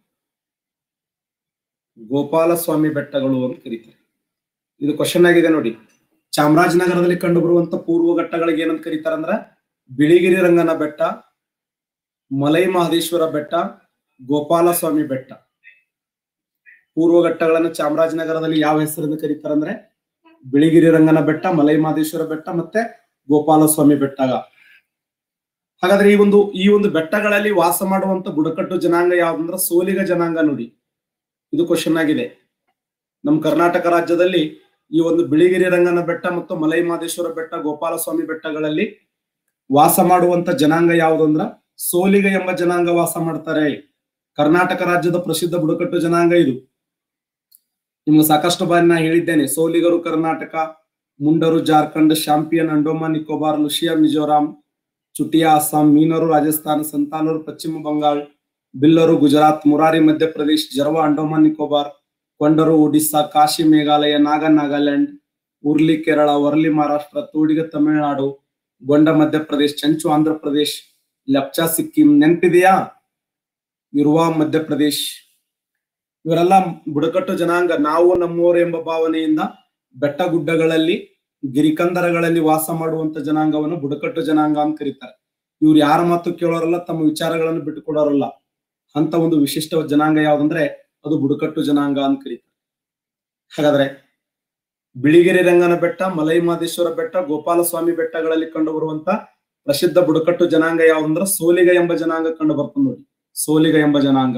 ಗೋಪಾಲಸ್ವಾಮಿ ಬೆಟ್ಟಗಳು ಅಂತ ಕರೀತಾರೆ ಇದು ಕ್ವಶನ್ ಆಗಿದೆ ನೋಡಿ ಚಾಮರಾಜನಗರದಲ್ಲಿ ಕಂಡು ಬರುವಂತ ಪೂರ್ವ ಘಟ್ಟಗಳಿಗೆ ಏನಂತ ಕರೀತಾರ ಅಂದ್ರ ಬಿಳಿಗಿರಿ ರಂಗನ ಬೆಟ್ಟ ಮಲೈ ಮಹದೇಶ್ವರ ಬೆಟ್ಟ ಗೋಪಾಲಸ್ವಾಮಿ ಬೆಟ್ಟ ಪೂರ್ವ ಘಟ್ಟಗಳನ್ನ ಚಾಮರಾಜನಗರದಲ್ಲಿ ಯಾವ ಹೆಸರಿಂದ ಕರೀತಾರ ಅಂದ್ರೆ ಬಿಳಿಗಿರಿ ರಂಗನ ಬೆಟ್ಟ ಮಲೈ ಮಹದೇಶ್ವರ ಬೆಟ್ಟ ಮತ್ತೆ ಗೋಪಾಲಸ್ವಾಮಿ ಬೆಟ್ಟ ಹಾಗಾದ್ರೆ ಈ ಒಂದು ಈ ಒಂದು ಬೆಟ್ಟಗಳಲ್ಲಿ ವಾಸ ಮಾಡುವಂತ ಬುಡಕಟ್ಟು ಜನಾಂಗ ಯಾವ್ದಂದ್ರ ಸೋಲಿಗ ಜನಾಂಗ ನೋಡಿ ಇದು ಕ್ವಶನ್ ಆಗಿದೆ ನಮ್ಮ ಕರ್ನಾಟಕ ರಾಜ್ಯದಲ್ಲಿ ಈ ಒಂದು ಬಿಳಿಗಿರಿ ರಂಗನ ಬೆಟ್ಟ ಮತ್ತು ಮಲೈ ಮಹದೇಶ್ವರ ಬೆಟ್ಟ ಗೋಪಾಲಸ್ವಾಮಿ ಬೆಟ್ಟಗಳಲ್ಲಿ ವಾಸ ಮಾಡುವಂತ ಜನಾಂಗ ಯಾವುದಂದ್ರ ಸೋಲಿಗ ಎಂಬ ಜನಾಂಗ ವಾಸ ಮಾಡ್ತಾರೆ ಕರ್ನಾಟಕ ರಾಜ್ಯದ ಪ್ರಸಿದ್ಧ ಬುಡಕಟ್ಟು ಜನಾಂಗ ಇದು ನಿಮ್ಗೆ ಸಾಕಷ್ಟು ಬಾರಿ ನಾ ಹೇಳಿದ್ದೇನೆ ಸೋಲಿಗರು ಕರ್ನಾಟಕ ಮುಂಡರು ಜಾರ್ಖಂಡ್ ಶಾಂಪಿಯನ್ ಅಂಡೋಮಾನ್ ನಿಕೋಬಾರ್ ಲುಷಿಯಾ ಮಿಜೋರಾಂ ಚುಟಿಯಾ ಅಸ್ಸಾಂ ಮೀನರು ರಾಜಸ್ಥಾನ ಸಂತಾಲರು ಪಶ್ಚಿಮ ಬಂಗಾಳ ಬಿಲ್ಲರು ಗುಜರಾತ್ ಮುರಾರಿ ಮಧ್ಯಪ್ರದೇಶ್ ಜರ್ವ ಅಂಡೋಮಾನ್ ನಿಕೋಬಾರ್ ಕೊಂಡರು ಒಡಿಸ್ಸಾ ಕಾಶಿ ಮೇಘಾಲಯ ನಾಗ ನಾಗಾಲ್ಯಾಂಡ್ ಉರ್ಲಿ ಕೇರಳ ವರ್ಲಿ ಮಹಾರಾಷ್ಟ್ರ ತೂಡಿಗ ತಮಿಳುನಾಡು ಗೊಂಡ ಮಧ್ಯಪ್ರದೇಶ್ ಚಂಚು ಆಂಧ್ರ ಪ್ರದೇಶ್ ಲೆಪ್ಚಾ ಸಿಕ್ಕಿಂ ನೆನ್ಪಿದೆಯಾ ಇರುವ ಮಧ್ಯಪ್ರದೇಶ್ ಇವರೆಲ್ಲ ಬುಡಕಟ್ಟು ಜನಾಂಗ ನಾವು ನಮ್ಮೋರು ಎಂಬ ಭಾವನೆಯಿಂದ ಬೆಟ್ಟ ಗುಡ್ಡಗಳಲ್ಲಿ ಗಿರಿಕಂದರಗಳಲ್ಲಿ ವಾಸ ಮಾಡುವಂತ ಜನಾಂಗವನ್ನು ಬುಡಕಟ್ಟು ಜನಾಂಗ ಅಂತ ಕರೀತಾರೆ ಇವ್ರು ಯಾರ ಮಾತು ಕೇಳೋರಲ್ಲ ತಮ್ಮ ವಿಚಾರಗಳನ್ನು ಬಿಟ್ಟುಕೊಡೋರಲ್ಲ ಅಂತ ಒಂದು ವಿಶಿಷ್ಟ ಜನಾಂಗ ಯಾವ್ದಂದ್ರೆ ಅದು ಬುಡಕಟ್ಟು ಜನಾಂಗ ಅಂತ ಕರೀತಾರೆ ಹಾಗಾದ್ರೆ ಬಿಳಿಗಿರಿ ರಂಗನ ಬೆಟ್ಟ ಮಲೈ ಮಹದೇಶ್ವರ ಬೆಟ್ಟ ಗೋಪಾಲಸ್ವಾಮಿ ಬೆಟ್ಟಗಳಲ್ಲಿ ಕಂಡು ಬರುವಂತ ಪ್ರಸಿದ್ಧ ಬುಡಕಟ್ಟು ಜನಾಂಗ ಯಾವ್ದಂದ್ರ ಸೋಲಿಗ ಎಂಬ ಜನಾಂಗ ಕಂಡು ಬರ್ತದೆ ನೋಡಿ ಸೋಲಿಗ ಎಂಬ ಜನಾಂಗ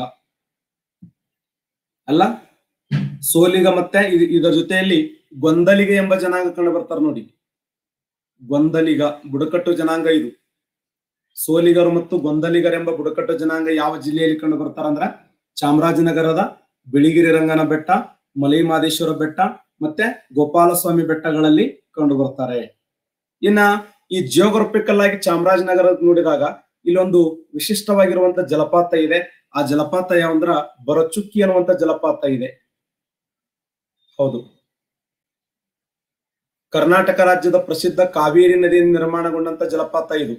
ಅಲ್ಲ ಸೋಲಿಗ ಮತ್ತೆ ಇದ್- ಇದರ ಜೊತೆಯಲ್ಲಿ ಗೊಂದಲಿಗ ಎಂಬ ಜನಾಂಗ ಕಂಡು ಬರ್ತಾರ ನೋಡಿ ಗೊಂದಲಿಗ ಬುಡಕಟ್ಟು ಜನಾಂಗ ಇದು ಸೋಲಿಗರು ಮತ್ತು ಗೊಂದಲಿಗರೆಂಬ ಬುಡಕಟ್ಟು ಜನಾಂಗ ಯಾವ ಜಿಲ್ಲೆಯಲ್ಲಿ ಕಂಡು ಬರ್ತಾರ ಅಂದ್ರ ಚಾಮರಾಜನಗರದ ಬಿಳಿಗಿರಿ ರಂಗನ ಬೆಟ್ಟ ಮಲೈಮಾದೇಶ್ವರ ಬೆಟ್ಟ ಮತ್ತೆ ಗೋಪಾಲಸ್ವಾಮಿ ಬೆಟ್ಟಗಳಲ್ಲಿ ಕಂಡು ಬರ್ತಾರೆ ಇನ್ನ ಈ ಜಿಯೋಗ್ರಫಿಕಲ್ ಆಗಿ ಚಾಮರಾಜನಗರ ನೋಡಿದಾಗ ಇಲ್ಲೊಂದು ವಿಶಿಷ್ಟವಾಗಿರುವಂತ ಜಲಪಾತ ಇದೆ ಆ ಜಲಪಾತ ಯಾವಂದ್ರ ಬರಚುಕ್ಕಿ ಅನ್ನುವಂತ ಜಲಪಾತ ಇದೆ ಹೌದು ಕರ್ನಾಟಕ ರಾಜ್ಯದ ಪ್ರಸಿದ್ಧ ಕಾವೇರಿ ನದಿಯಿಂದ ನಿರ್ಮಾಣಗೊಂಡಂತ ಜಲಪಾತ ಇದು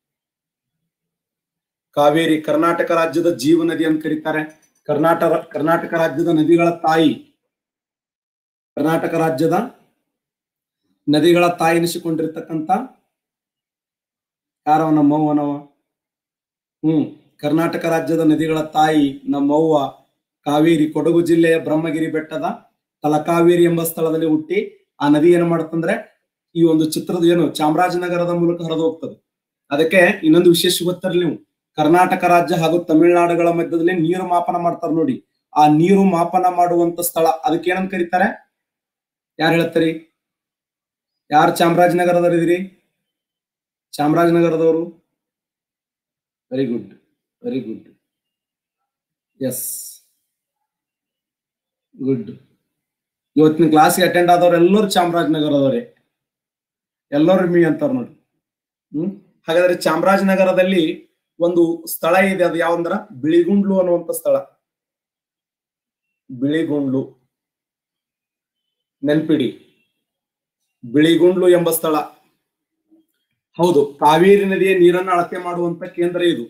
ಕಾವೇರಿ ಕರ್ನಾಟಕ ರಾಜ್ಯದ ಜೀವ ನದಿ ಅಂತ ಕರೀತಾರೆ ಕರ್ನಾಟಕ ಕರ್ನಾಟಕ ರಾಜ್ಯದ ನದಿಗಳ ತಾಯಿ ಕರ್ನಾಟಕ ರಾಜ್ಯದ ನದಿಗಳ ತಾಯಿ ಎನಿಸಿಕೊಂಡಿರ್ತಕ್ಕಂಥ ಯಾರವ ನಮ್ಮವ್ವ ನವ ಹ್ಮ್ ಕರ್ನಾಟಕ ರಾಜ್ಯದ ನದಿಗಳ ತಾಯಿ ನಮ್ಮವ್ವ ಕಾವೇರಿ ಕೊಡಗು ಜಿಲ್ಲೆಯ ಬ್ರಹ್ಮಗಿರಿ ಬೆಟ್ಟದ ತಲಕಾವೇರಿ ಎಂಬ ಸ್ಥಳದಲ್ಲಿ ಹುಟ್ಟಿ ಆ ನದಿ ಏನ್ ಮಾಡುತ್ತಂದ್ರೆ ಈ ಒಂದು ಚಿತ್ರದ ಏನು ಚಾಮರಾಜನಗರದ ಮೂಲಕ ಹರಿದು ಹೋಗ್ತದೆ ಅದಕ್ಕೆ ಇನ್ನೊಂದು ವಿಶೇಷ ಗೊತ್ತಿರಲಿ ನೀವು ಕರ್ನಾಟಕ ರಾಜ್ಯ ಹಾಗೂ ತಮಿಳುನಾಡುಗಳ ಮಧ್ಯದಲ್ಲಿ ನೀರು ಮಾಪನ ಮಾಡ್ತಾರೆ ನೋಡಿ ಆ ನೀರು ಮಾಪನ ಮಾಡುವಂತ ಸ್ಥಳ ಅದಕ್ಕೆ ಏನಂತ ಕರೀತಾರೆ ಯಾರು ಹೇಳ್ತಾರಿ ಯಾರು ಚಾಮರಾಜನಗರದವರಿದ್ದೀರಿ ಚಾಮರಾಜನಗರದವರು very good very good yes good ಇವತ್ತಿನ ಕ್ಲಾಸ್ಗೆ ಅಟೆಂಡ್ ಆದವ್ರು ಎಲ್ಲರೂ ಚಾಮರಾಜನಗರದವರೇ ಎಲ್ಲರೂ ಮೀ ಅಂತಾರ ನೋಡಿ ಹ್ಮ್ ಹಾಗಾದ್ರೆ ಚಾಮರಾಜನಗರದಲ್ಲಿ ಒಂದು ಸ್ಥಳ ಇದೆ ಅದು ಯಾವಂದ್ರ ಬಿಳಿಗುಂಡ್ಲು ಅನ್ನುವಂತ ಸ್ಥಳ ಬಿಳಿಗುಂಡ್ಲು ನೆನ್ಪಿಡಿ ಬಿಳಿಗುಂಡ್ಲು ಎಂಬ ಸ್ಥಳ ಹೌದು ಕಾವೇರಿ ನದಿಯ ನೀರನ್ನು ಅಳತೆ ಮಾಡುವಂತ ಕೇಂದ್ರ ಇದು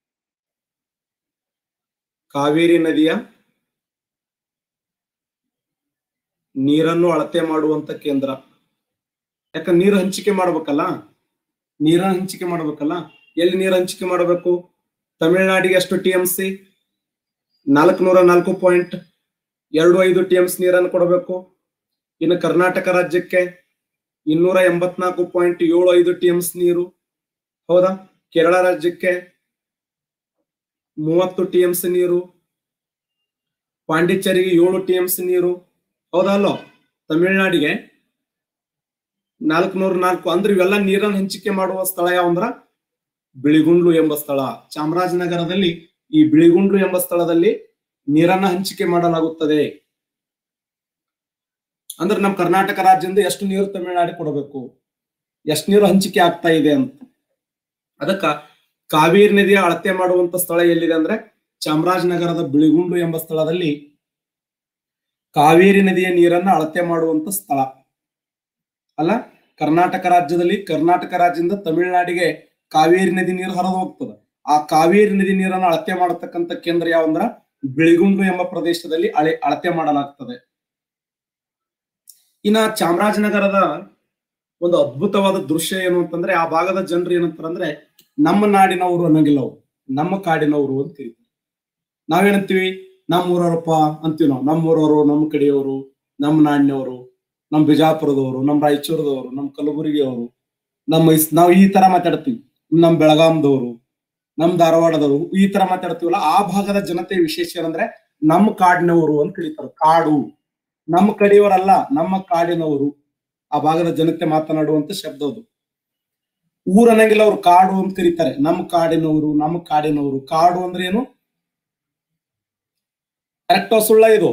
ಕಾವೇರಿ ನದಿಯ ನೀರನ್ನು ಅಳತೆ ಮಾಡುವಂತ ಕೇಂದ್ರ ಯಾಕ ನೀರು ಹಂಚಿಕೆ ಮಾಡ್ಬೇಕಲ್ಲ ನೀರನ್ನ ಹಂಚಿಕೆ ಮಾಡ್ಬೇಕಲ್ಲ ಎಲ್ಲಿ ನೀರು ಹಂಚಿಕೆ ಮಾಡಬೇಕು ತಮಿಳುನಾಡಿಗೆ ಎಷ್ಟು ಟಿ ಎಂ ಸಿ ನಾಲ್ಕುನೂರ ನಾಲ್ಕು ಪಾಯಿಂಟ್ ಎರಡು ಐದು ಟಿ ಎಂ ಸಿ ನೀರನ್ನು ಕೊಡಬೇಕು ಇನ್ನು ಕರ್ನಾಟಕ ರಾಜ್ಯಕ್ಕೆ ಇನ್ನೂರ ಎಂಬತ್ನಾಲ್ಕು ಪಾಯಿಂಟ್ ಏಳು ಐದು ಟಿ ಎಂ ಸಿ ನೀರು ಹೌದಾ ಕೇರಳ ರಾಜ್ಯಕ್ಕೆ ಮೂವತ್ತು ಟಿ ಎಂ ಸಿ ನೀರು ಪಾಂಡಿಚೇರಿಗೆ ಏಳು ಟಿ ಎಂ ಸಿ ನೀರು ಹೌದಾ ಅಲ್ಲೋ ತಮಿಳುನಾಡಿಗೆ ನಾಲ್ಕುನೂರ ನಾಲ್ಕು ಅಂದ್ರೆ ಇವೆಲ್ಲ ನೀರನ್ನು ಹಂಚಿಕೆ ಮಾಡುವ ಸ್ಥಳ ಯಾವಂದ್ರ ಬಿಳಿಗುಂಡ್ಲು ಎಂಬ ಸ್ಥಳ ಚಾಮರಾಜನಗರದಲ್ಲಿ ಈ ಬಿಳಿಗುಂಡ್ಲು ಎಂಬ ಸ್ಥಳದಲ್ಲಿ ನೀರನ್ನ ಹಂಚಿಕೆ ಮಾಡಲಾಗುತ್ತದೆ ಅಂದ್ರೆ ನಮ್ಮ ಕರ್ನಾಟಕ ರಾಜ್ಯದಿಂದ ಎಷ್ಟು ನೀರು ತಮಿಳುನಾಡಿಗೆ ಕೊಡಬೇಕು ಎಷ್ಟು ನೀರು ಹಂಚಿಕೆ ಆಗ್ತಾ ಇದೆ ಅಂತ ಅದಕ್ಕ ಕಾವೇರಿ ನದಿಯ ಅಳತೆ ಮಾಡುವಂತ ಸ್ಥಳ ಎಲ್ಲಿದೆ ಅಂದ್ರೆ ಚಾಮರಾಜನಗರದ ಬಿಳಿಗುಂಡು ಎಂಬ ಸ್ಥಳದಲ್ಲಿ ಕಾವೇರಿ ನದಿಯ ನೀರನ್ನ ಅಳತೆ ಮಾಡುವಂತ ಸ್ಥಳ ಅಲ್ಲ ಕರ್ನಾಟಕ ರಾಜ್ಯದಲ್ಲಿ ಕರ್ನಾಟಕ ರಾಜ್ಯದಿಂದ ತಮಿಳುನಾಡಿಗೆ ಕಾವೇರಿ ನದಿ ನೀರು ಹರಿದು ಹೋಗ್ತದೆ ಆ ಕಾವೇರಿ ನದಿ ನೀರನ್ನು ಅಳತೆ ಮಾಡತಕ್ಕಂತ ಕೇಂದ್ರ ಯಾವಂದ್ರ ಬಿಳಿಗುಂಡು ಎಂಬ ಪ್ರದೇಶದಲ್ಲಿ ಅಳೆ ಅಳತೆ ಮಾಡಲಾಗ್ತದೆ ಇನ್ನ ಚಾಮರಾಜನಗರದ ಒಂದು ಅದ್ಭುತವಾದ ದೃಶ್ಯ ಏನು ಅಂತಂದ್ರೆ ಆ ಭಾಗದ ಜನರು ಏನಂತಾರಂದ್ರೆ ನಮ್ಮ ನಾಡಿನವರು ಅನ್ನಂಗಿಲ್ಲ ಅವ್ರು ನಮ್ಮ ಕಾಡಿನವರು ಅಂತ ಕರೀತಾರೆ ನಾವೇನಂತೀವಿ ನಮ್ಮ ಊರವರಪ್ಪ ಅಂತೀವಿ ನಾವು ನಮ್ಮ ಊರವರು ನಮ್ಮ ಕಡೆಯವರು ನಮ್ಮ ನಾಡಿನವರು ನಮ್ಮ ಬಿಜಾಪುರದವರು ನಮ್ಮ ರಾಯಚೂರದವರು ನಮ್ಮ ಕಲಬುರಗಿಯವರು ನಮ್ಮ ಮೈಸ್ ನಾವು ಈ ತರ ಮಾತಾಡ್ತೀವಿ ನಮ್ಮ ಬೆಳಗಾಂದವರು ನಮ್ಮ ಧಾರವಾಡದವರು ಈ ತರ ಮಾತಾಡ್ತೀವಲ್ಲ ಆ ಭಾಗದ ಜನತೆ ವಿಶೇಷ ಏನಂದ್ರೆ ನಮ್ಮ ಕಾಡಿನವರು ಅಂತ ಕರೀತಾರೆ ಕಾಡು ನಮ್ಮ ಕಡೆಯವರಲ್ಲ ನಮ್ಮ ಕಾಡಿನವರು ಆ ಭಾಗದ ಜನತೆ ಮಾತನಾಡುವಂತ ಶಬ್ದ ಅದು ಊರ್ ಅನ್ನಂಗಿಲ್ಲ ಅವ್ರು ಕಾಡು ಅಂತ ಕರೀತಾರೆ ನಮ್ಮ ಕಾಡಿನವರು ನಮ್ಮ ಕಾಡಿನವರು ಕಾಡು ಅಂದ್ರೆ ಏನು ಕರೆಕ್ಟ್ ಸುಳ್ಳ ಇದು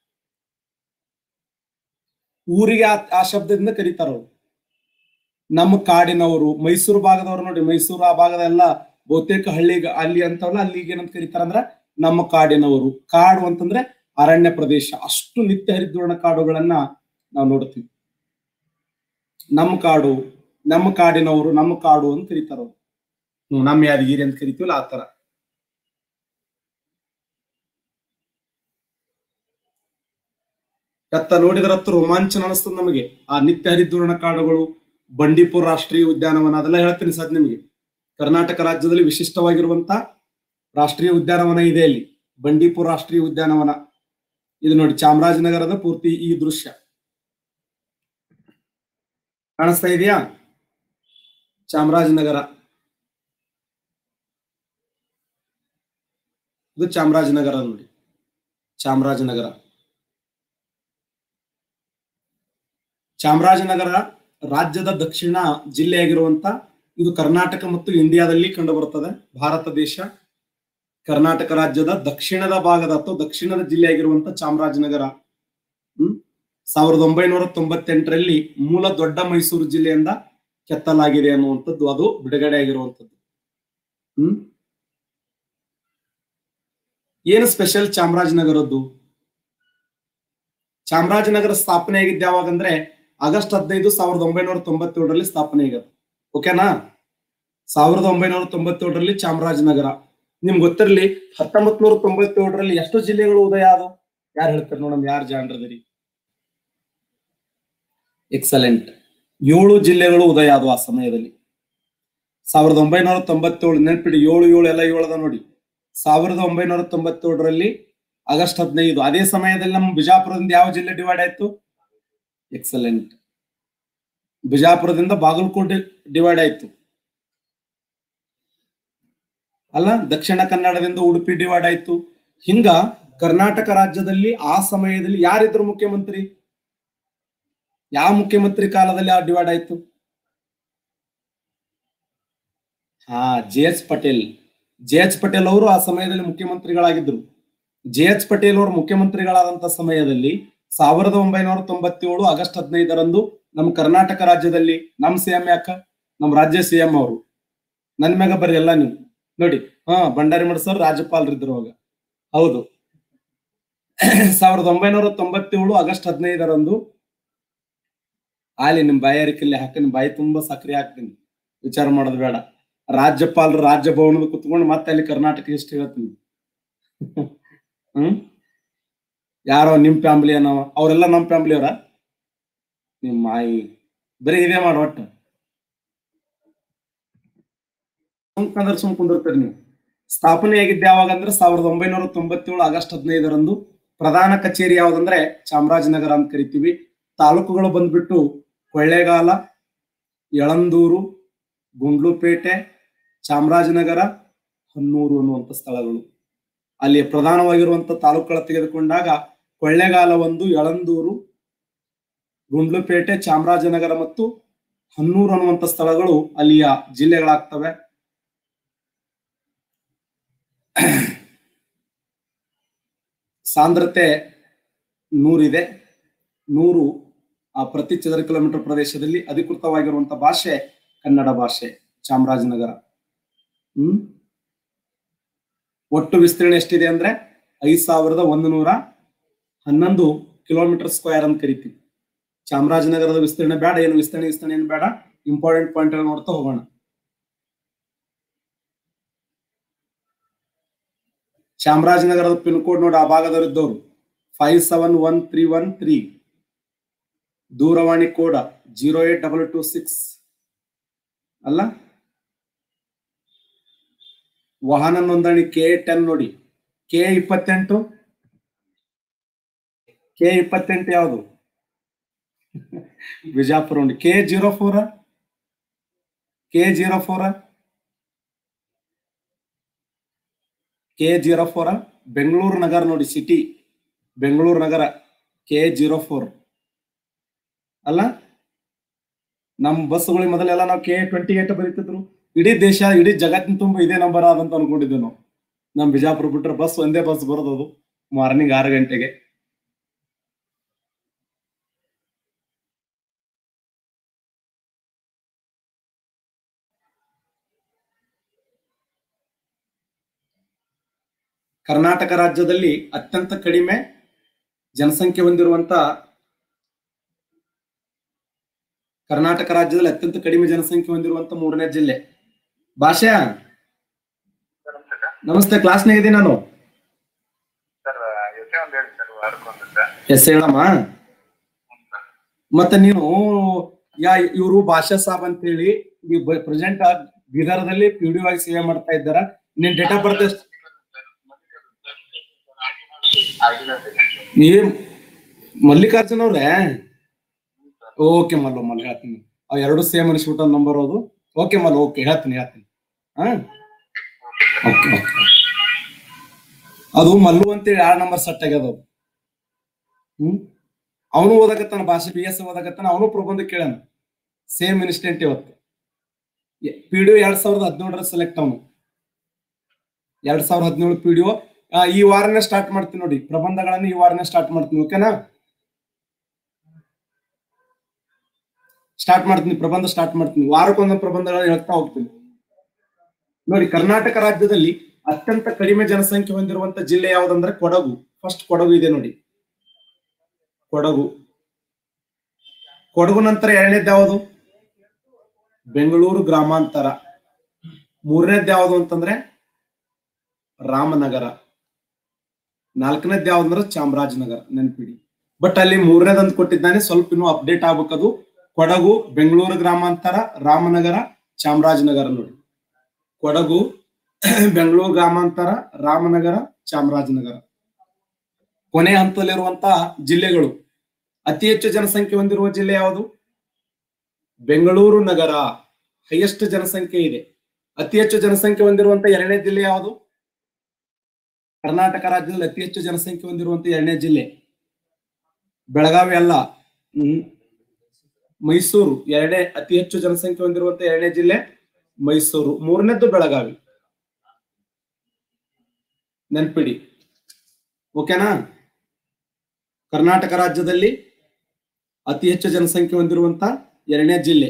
ಊರಿಗೆ ಆ ಆ ಶಬ್ದದಿಂದ ಕರೀತಾರ ಅವ್ರು ನಮ್ಮ ಕಾಡಿನವರು ಮೈಸೂರು ಭಾಗದವ್ರು ನೋಡಿ ಮೈಸೂರು ಆ ಭಾಗದ ಎಲ್ಲ ಬಹುತೇಕ ಹಳ್ಳಿ ಅಲ್ಲಿ ಅಂತವಲ್ಲ ಅಲ್ಲಿಗೆ ಏನಂತ ಕರೀತಾರ ಅಂದ್ರ ನಮ್ಮ ಕಾಡಿನವರು ಕಾಡು ಅಂತಂದ್ರೆ ಅರಣ್ಯ ಪ್ರದೇಶ ಅಷ್ಟು ನಿತ್ಯ ಹರಿದ್ವರ್ಣ ಕಾಡುಗಳನ್ನ ನಾವು ನೋಡ್ತೀವಿ ನಮ್ಮ ಕಾಡು ನಮ್ಮ ಕಾಡಿನವರು ನಮ್ಮ ಕಾಡು ಅಂತ ಕರೀತಾರ ಅವ್ರು ಹ್ಮ್, ನಮ್ಮ ಯಾದಗಿರಿ ಅಂತ ಕರಿತೀವಲ್ಲ ಆ ತರ ಎತ್ತ ನೋಡಿದ್ರತ್ತು ರೋಮಾಂಚನ ಅನಿಸ್ತದ ನಮಗೆ ಆ ನಿತ್ಯ ಹರಿದ್ವರ್ಣ ಕಾಡುಗಳು ಬಂಡೀಪುರ ರಾಷ್ಟ್ರೀಯ ಉದ್ಯಾನವನ ಅದೆಲ್ಲ ಹೇಳ್ತೀನಿ ಸದ್ ನಿಮಗೆ ಕರ್ನಾಟಕ ರಾಜ್ಯದಲ್ಲಿ ವಿಶಿಷ್ಟವಾಗಿರುವಂತ ರಾಷ್ಟ್ರೀಯ ಉದ್ಯಾನವನ ಇದೆ ಅಲ್ಲಿ ಬಂಡೀಪುರ ರಾಷ್ಟ್ರೀಯ ಉದ್ಯಾನವನ ಇದು ನೋಡಿ ಚಾಮರಾಜನಗರದ ಪೂರ್ತಿ ಈ ದೃಶ್ಯ ಕಾಣಿಸ್ತಾ ಇದೆಯಾ ಚಾಮರಾಜನಗರ ಇದು ಚಾಮರಾಜನಗರ ನೋಡಿ ಚಾಮರಾಜನಗರ ಚಾಮರಾಜನಗರ ರಾಜ್ಯದ ದಕ್ಷಿಣ ಜಿಲ್ಲೆಯಾಗಿರುವಂತ ಇದು ಕರ್ನಾಟಕ ಮತ್ತು ಇಂಡಿಯಾದಲ್ಲಿ ಕಂಡು ಬರುತ್ತದೆ ಭಾರತ ದೇಶ ಕರ್ನಾಟಕ ರಾಜ್ಯದ ದಕ್ಷಿಣದ ಭಾಗದ ಅಥವಾ ದಕ್ಷಿಣದ ಜಿಲ್ಲೆಯಾಗಿರುವಂತ ಚಾಮರಾಜನಗರ ಸಾವಿರದ ಒಂಬೈನೂರ ತೊಂಬತ್ತೆಂಟರಲ್ಲಿ ಮೂಲ ದೊಡ್ಡ ಮೈಸೂರು ಜಿಲ್ಲೆಯಿಂದ ಕೆತ್ತಲಾಗಿದೆ ಅನ್ನುವಂಥದ್ದು ಅದು ಬಿಡುಗಡೆ ಆಗಿರುವಂಥದ್ದು ಹ್ಮ್ ಏನು ಸ್ಪೆಷಲ್ ಚಾಮರಾಜನಗರದ್ದು ಚಾಮರಾಜನಗರ ಸ್ಥಾಪನೆ ಆಗಿದ್ದು ಯಾವಾಗ ಅಂದ್ರೆ ಆಗಸ್ಟ್ ಹದಿನೈದು ಸಾವಿರದ ಒಂಬೈನೂರ ತೊಂಬತ್ತೇಳರಲ್ಲಿ ಸ್ಥಾಪನೆ ಆಗ್ಯದ ಓಕೆನಾ ಸಾವಿರದ ಒಂಬೈನೂರ ತೊಂಬತ್ತೇಳರಲ್ಲಿ ಚಾಮರಾಜನಗರ ನಿಮ್ಗೆ ಗೊತ್ತಿರಲಿ ಹತ್ತೊಂಬತ್ ನೂರ ತೊಂಬತ್ತೇಳರಲ್ಲಿ ಎಷ್ಟು ಜಿಲ್ಲೆಗಳು ಉದಯ ಆದವು ಯಾರು ಹೇಳ್ತಾರೆ ನೋಡಮ್ ಯಾರು ಜಾಣರದಿರಿ ಎಕ್ಸಲೆಂಟ್ ಏಳು ಜಿಲ್ಲೆಗಳು ಉದಯ ಆದವು ಆ ಸಮಯದಲ್ಲಿ ಸಾವಿರದ ಒಂಬೈನೂರ ತೊಂಬತ್ತೇಳು ನೆನ್ಪಿಡಿ ಏಳು ಏಳು ಎಲ್ಲ ಏಳದ ನೋಡಿ ಸಾವಿರದ ಒಂಬೈನೂರ ತೊಂಬತ್ತೇಳರಲ್ಲಿ ಆಗಸ್ಟ್ ಹದಿನೈದು ಅದೇ ಸಮಯದಲ್ಲಿ ನಮ್ಮ ಬಿಜಾಪುರದಿಂದ ಯಾವ ಜಿಲ್ಲೆ ಡಿವೈಡ್ ಆಯ್ತು ಎಕ್ಸಲೆಂಟ್ ಬಿಜಾಪುರದಿಂದ ಬಾಗಲಕೋಟೆ ಡಿವೈಡ್ ಆಯ್ತು ಅಲ್ಲ ದಕ್ಷಿಣ ಕನ್ನಡದಿಂದ ಉಡುಪಿ ಡಿವೈಡ್ ಆಯ್ತು ಹಿಂಗ ಕರ್ನಾಟಕ ರಾಜ್ಯದಲ್ಲಿ ಆ ಸಮಯದಲ್ಲಿ ಯಾರಿದ್ರು ಮುಖ್ಯಮಂತ್ರಿ ಯಾವ ಮುಖ್ಯಮಂತ್ರಿ ಕಾಲದಲ್ಲಿ ಯಾವ ಡಿವೈಡ್ ಆಯ್ತು ಹಾ J H Patel J H Patel ಅವರು ಆ ಸಮಯದಲ್ಲಿ ಮುಖ್ಯಮಂತ್ರಿಗಳಾಗಿದ್ರು ಜೆ ಎಚ್ ಪಟೇಲ್ ಅವರು ಮುಖ್ಯಮಂತ್ರಿಗಳಾದಂತ ಸಮಯದಲ್ಲಿ ಸಾವಿರದ ಒಂಬೈನೂರ ತೊಂಬತ್ತೇಳು ಆಗಸ್ಟ್ ಹದಿನೈದರಂದು ನಮ್ಮ ಕರ್ನಾಟಕ ರಾಜ್ಯದಲ್ಲಿ ನಮ್ ಸಿಎಂ ಯಾಕ ನಮ್ ರಾಜ್ಯ ಸಿಎಂ ಅವರು ನನ್ ಮ್ಯಾಗ ಬರ್ರಿ ಎಲ್ಲ ನೀವು ನೋಡಿ ಹಾ ಭಂಡಾರಿ ಮಠ ಸರ್ ರಾಜ್ಯಪಾಲರಿದ್ರು ಅವಾಗ ಹೌದು ಸಾವಿರದ ಒಂಬೈನೂರ ತೊಂಬತ್ತೇಳು ಆಗಸ್ಟ್ ಹದಿನೈದರಂದು ಆಲಿ ನಿಮ್ ಬಾಯಾರಿಕೆಯಲ್ಲಿ ಹಾಕಿ ನಿಮ್ ಬಾಯಿ ತುಂಬಾ ಸಕ್ರಿಯ ಹಾಕ್ತೀನಿ ವಿಚಾರ ಮಾಡೋದು ಬೇಡ ರಾಜ್ಯಪಾಲರು ರಾಜ್ಯ ಭವನದ ಕುತ್ಕೊಂಡು ಮತ್ತೆ ಅಲ್ಲಿ ಕರ್ನಾಟಕ ಹಿಸ್ಟ್ರಿ ಹೇಳ್ತೀನಿ ಹ್ಮ್ ಯಾರೋ ನಿಮ್ ಫ್ಯಾಮಿಲಿ ಏನೋ ಅವರೆಲ್ಲ ನಮ್ ಫ್ಯಾಮಿಲಿ ಅವರ ನಿಮ್ ಮಾಯಿ ಬರೀ ಇದೇ ಮಾಡ ಒಟ್ಟು ಸುಮ್ಕಂದ್ರೆ ಸುಮ್ ಕುಂದಿರ್ತೀರಿ ನೀವು ಸ್ಥಾಪನೆ ಆಗಿದ್ದ ಯಾವಾಗ ಅಂದ್ರೆ ಸಾವಿರದ ಒಂಬೈನೂರ ತೊಂಬತ್ತೇಳು ಆಗಸ್ಟ್ ಹದಿನೈದರಂದು ಪ್ರಧಾನ ಕಚೇರಿ ಯಾವ್ದಂದ್ರೆ ಚಾಮರಾಜನಗರ ಅಂತ ಕರಿತೀವಿ ತಾಲೂಕುಗಳು ಬಂದ್ಬಿಟ್ಟು ಕೊಳ್ಳೇಗಾಲ ಯಳಂದೂರು ಗುಂಡ್ಲುಪೇಟೆ ಚಾಮರಾಜನಗರ ಹನ್ನೂರು ಅನ್ನುವಂಥ ಸ್ಥಳಗಳು ಅಲ್ಲಿ ಪ್ರಧಾನವಾಗಿರುವಂತ ತಾಲೂಕುಗಳ ತೆಗೆದುಕೊಂಡಾಗ ಕೊಳ್ಳೇಗಾಲ ಒಂದು ಯಳಂದೂರು ಗುಂಡ್ಲುಪೇಟೆ ಚಾಮರಾಜನಗರ ಮತ್ತು ಹನ್ನೂರು ಅನ್ನುವಂಥ ಸ್ಥಳಗಳು ಅಲ್ಲಿಯ ಜಿಲ್ಲೆಗಳಾಗ್ತವೆ ಸಾಂದ್ರತೆ ನೂರಿದೆ ನೂರು ಆ ಪ್ರತಿ ಚದರ ಕಿಲೋಮೀಟರ್ ಪ್ರದೇಶದಲ್ಲಿ ಅಧಿಕೃತವಾಗಿರುವಂತ ಭಾಷೆ ಕನ್ನಡ ಭಾಷೆ ಚಾಮರಾಜನಗರ ಹ್ಮ್ ಒಟ್ಟು ವಿಸ್ತೀರ್ಣ ಎಷ್ಟಿದೆ ಅಂದ್ರೆ ಐದ್ ಸಾವಿರದ ಒಂದು ನೂರ ಹನ್ನೊಂದು ಕಿಲೋಮೀಟರ್ ಸ್ಕ್ವೇರ್ ಅಂತ ಕರಿತೀವಿ ಚಾಮರಾಜನಗರದ ವಿಸ್ತೀರ್ಣ ಬೇಡ ಏನು ವಿಸ್ತರಣೆ ವಿಸ್ತರಣೆ ಏನು ಬೇಡ ಇಂಪಾರ್ಟೆಂಟ್ ಪಾಯಿಂಟ್ ನೋಡ್ತಾ ಹೋಗೋಣ ಚಾಮರಾಜನಗರದ ಪಿನ್ ಕೋಡ್ ನೋಡಿ ಆ ಭಾಗದವರಿದ್ದವರು five seven one three one three ದೂರವಾಣಿ code zero eight double two six ಅಲ್ಲ ವಾಹನ ನೋಂದಣಿ ಕೆ ಟೆನ್ ನೋಡಿ ಕೆ ಇಪ್ಪತ್ತೆಂಟು ಕೆ ಇಪ್ಪತ್ತೆಂಟು ಯಾವುದು ಬಿಜಾಪುರ ನೋಡಿ K zero four K zero four K zero four Bengaluru ನಗರ ನೋಡಿ ಸಿಟಿ ಬೆಂಗಳೂರು ನಗರ ಕೆ ಜೀರೋ ಫೋರ್ ಅಲ್ಲ ನಮ್ಮ ಬಸ್ಗಳಿಗೆ ಮೊದಲೆಲ್ಲ ನಾವು ಕೆ ಟ್ವೆಂಟಿ ಏಟ್ ಬರೀತಿದ್ರು ಇಡೀ ದೇಶ ಇಡೀ ಜಗತ್ತಿನ ತುಂಬ ಇದೇ ನಂಬರ್ ಆದಂತ ಅನ್ಕೊಂಡಿದ್ದೆ ನಾವು ನಮ್ ಬಿಜಾಪುರ ಬಿಟ್ರೆ ಬಸ್ ಒಂದೇ ಬಸ್ ಬರೋದು ಅದು ಮಾರ್ನಿಂಗ್ ಆರು ಗಂಟೆಗೆ ಕರ್ನಾಟಕ ರಾಜ್ಯದಲ್ಲಿ ಅತ್ಯಂತ ಕಡಿಮೆ ಜನಸಂಖ್ಯೆ ಹೊಂದಿರುವಂತ ಕರ್ನಾಟಕ ರಾಜ್ಯದಲ್ಲಿ ಅತ್ಯಂತ ಕಡಿಮೆ ಜನಸಂಖ್ಯೆ ಹೊಂದಿರುವಂತ ಮೂರನೇ ಜಿಲ್ಲೆ ಭಾಷಾ ನಮಸ್ತೆ ಕ್ಲಾಸ್ನಾಗ ಇದ್ದೀನಿ ನಾನು ಸರ್ ಎಷ್ಟೇ ಒಂದು ಹೇಳಿ ಸರ್ ವಾರಕ್ಕೊಂದು ಸರ್ ಎಸ್ ಹೇಳಮ್ಮ ಮತ್ತೆ ನೀನು ಯಾ ಇವರು ಭಾಷಾ ಸಾಬ್ ಅಂತ ಹೇಳಿ ಈ ಪ್ರೆಸೆಂಟ್ ಬೀದರ್ದಲ್ಲಿ ಪಿ ಡಿ ಆಗಿ ಸೇವೆ ಮಾಡ್ತಾ ಇದ್ದಾರ ನಿನ್ ಡೇಟ್ ಆಫ್ ಬರ್ತ್ ಎಷ್ಟು ಏ ಮಲ್ಲಿಕಾರ್ಜುನ್ ಅವ್ರೆ ಓಕೆ ಮಲ್ಲು ಮಲ್ ಹೇಳ್ತೀನಿ ಅವ್ ಎರಡು ಸೇಮ್ ಅನಿಸ್ಬಿಟ್ಟ ನಂಬರ್ ಅದು ಓಕೆ ಮಲ್ ಓಕೆ ಹೇಳ್ತೀನಿ ಹೇಳ್ತೀನಿ ಹಾ ಓಕೆ ಓಕೆ ಅದು ಮಲ್ಲು ಅಂತೇಳಿ ಎರಡು ನಂಬರ್ ಸೆಟ್ ಆಗ್ಯದ ಅದು ಹ್ಮ್ ಅವನು ಓದಕತ್ತಾನ ಭಾಷೆ ಬಿ ಎಸ್ ಓದಕತ್ತಾನ ಅವನು ಪ್ರಬಂಧ ಕೇಳ್ಯಾನ ಸೇಮ್ ಇನ್ಸ್ಟೆಂಟ್ ಇವತ್ತು ಪಿ ಡಿ ಎರಡ್ ಸಾವಿರದ ಹದಿನೇಳರ ಸೆಲೆಕ್ಟ್ ಅವನು ಎರಡ್ ಸಾವಿರದ ಹದಿನೇಳು ಪಿ ಡಿ ಈ ವಾರನೇ ಸ್ಟಾರ್ಟ್ ಮಾಡ್ತೀನಿ ನೋಡಿ ಪ್ರಬಂಧಗಳನ್ನ ಈ ವಾರನೇ ಸ್ಟಾರ್ಟ್ ಮಾಡ್ತೀನಿ ಓಕೆನಾ ಸ್ಟಾರ್ಟ್ ಮಾಡ್ತೀನಿ ಪ್ರಬಂಧ ಸ್ಟಾರ್ಟ್ ಮಾಡ್ತೀನಿ ವಾರಕ್ಕೊಂದೊಂದು ಪ್ರಬಂಧಗಳನ್ನ ಹೇಳ್ತಾ ಹೋಗ್ತೀನಿ ನೋಡಿ ಕರ್ನಾಟಕ ರಾಜ್ಯದಲ್ಲಿ ಅತ್ಯಂತ ಕಡಿಮೆ ಜನಸಂಖ್ಯೆ ಹೊಂದಿರುವಂತ ಜಿಲ್ಲೆ ಯಾವ್ದಂದ್ರೆ ಕೊಡಗು ಫಸ್ಟ್ ಕೊಡಗು ಇದೆ ನೋಡಿ ಕೊಡಗು ಕೊಡಗು ನಂತರ ಎರಡನೇದ್ದು ಯಾವುದು ಬೆಂಗಳೂರು ಗ್ರಾಮಾಂತರ ಮೂರನೇದ್ದು ಯಾವುದು ಅಂತಂದ್ರೆ ರಾಮನಗರ ನಾಲ್ಕನೇದ್ದು ಯಾವ್ದಂದ್ರೆ ಚಾಮರಾಜನಗರ ನೆನ್ಪಿಡಿ ಬಟ್ ಅಲ್ಲಿ ಮೂರನೇದಂತ ಕೊಟ್ಟಿದ್ದಾನೆ ಸ್ವಲ್ಪ ಇನ್ನೂ ಅಪ್ಡೇಟ್ ಆಗ್ಬೇಕದು ಕೊಡಗು ಬೆಂಗಳೂರು ಗ್ರಾಮಾಂತರ ರಾಮನಗರ ಚಾಮರಾಜನಗರ ನೋಡಿ ಕೊಡಗು ಬೆಂಗಳೂರು ಗ್ರಾಮಾಂತರ ರಾಮನಗರ ಚಾಮರಾಜನಗರ ಕೊನೆ ಹಂತದಲ್ಲಿರುವಂತಹ ಜಿಲ್ಲೆಗಳು ಅತಿ ಹೆಚ್ಚು ಜನಸಂಖ್ಯೆ ಹೊಂದಿರುವ ಜಿಲ್ಲೆ ಯಾವುದು ಬೆಂಗಳೂರು ನಗರ ಹೈಯೆಸ್ಟ್ ಜನಸಂಖ್ಯೆ ಇದೆ ಅತಿ ಹೆಚ್ಚು ಜನಸಂಖ್ಯೆ ಹೊಂದಿರುವಂತ ಎರಡನೇ ಜಿಲ್ಲೆ ಯಾವುದು ಕರ್ನಾಟಕ ರಾಜ್ಯದಲ್ಲಿ ಅತಿ ಹೆಚ್ಚು ಜನಸಂಖ್ಯೆ ಹೊಂದಿರುವಂತ ಎರಡನೇ ಜಿಲ್ಲೆ ಬೆಳಗಾವಿ ಅಲ್ಲ ಹ್ಮ್ ಮೈಸೂರು ಎರಡನೇ ಅತಿ ಹೆಚ್ಚು ಜನಸಂಖ್ಯೆ ಹೊಂದಿರುವಂತ ಎರಡನೇ ಜಿಲ್ಲೆ ಮೈಸೂರು ಮೂರನೇದ್ದು ಬೆಳಗಾವಿ ನೆನ್ಪಿಡಿ ಓಕೆನಾ ಕರ್ನಾಟಕ ರಾಜ್ಯದಲ್ಲಿ ಅತಿ ಹೆಚ್ಚು ಜನಸಂಖ್ಯೆ ಹೊಂದಿರುವಂತ ಎರಡನೇ ಜಿಲ್ಲೆ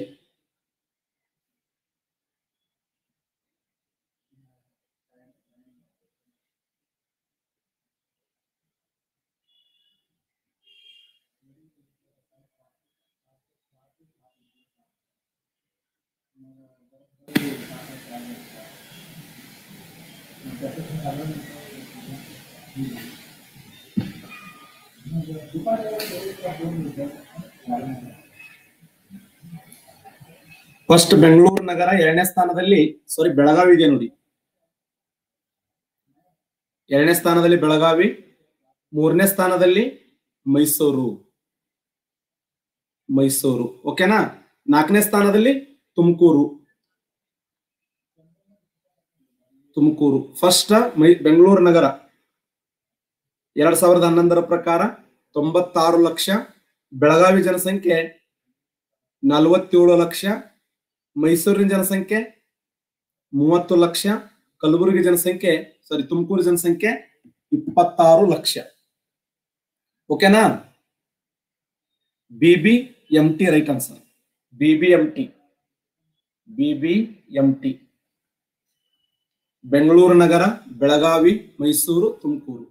ಫಸ್ಟ್ ಬೆಂಗಳೂರು ನಗರ ಎರಡನೇ ಸ್ಥಾನದಲ್ಲಿ ಸಾರಿ ಬೆಳಗಾವಿ ಇದೆ ನೋಡಿ ಎರಡನೇ ಸ್ಥಾನದಲ್ಲಿ ಬೆಳಗಾವಿ ಮೂರನೇ ಸ್ಥಾನದಲ್ಲಿ ಮೈಸೂರು ಮೈಸೂರು ಓಕೆನಾ ನಾಲ್ಕನೇ ಸ್ಥಾನದಲ್ಲಿ ತುಮಕೂರು ತುಮಕೂರು ಫಸ್ಟ್ ಮೈ ಬೆಂಗಳೂರು ನಗರ ಎರಡ್ ಸಾವಿರದ ಹನ್ನೊಂದರ ಪ್ರಕಾರ ತೊಂಬತ್ತಾರು ಲಕ್ಷ ಬೆಳಗಾವಿ ಜನಸಂಖ್ಯೆ ನಲವತ್ತೇಳು ಲಕ್ಷ ಮೈಸೂರಿನ ಜನಸಂಖ್ಯೆ ಮೂವತ್ತು ಲಕ್ಷ ಕಲಬುರಗಿ ಜನಸಂಖ್ಯೆ ಸಾರಿ ತುಮಕೂರು ಜನಸಂಖ್ಯೆ ಇಪ್ಪತ್ತಾರು ಲಕ್ಷ ಓಕೆನಾ B B M T right answer B B M T B B M T Bengaluru ನಗರ ಬೆಳಗಾವಿ ಮೈಸೂರು ತುಮಕೂರು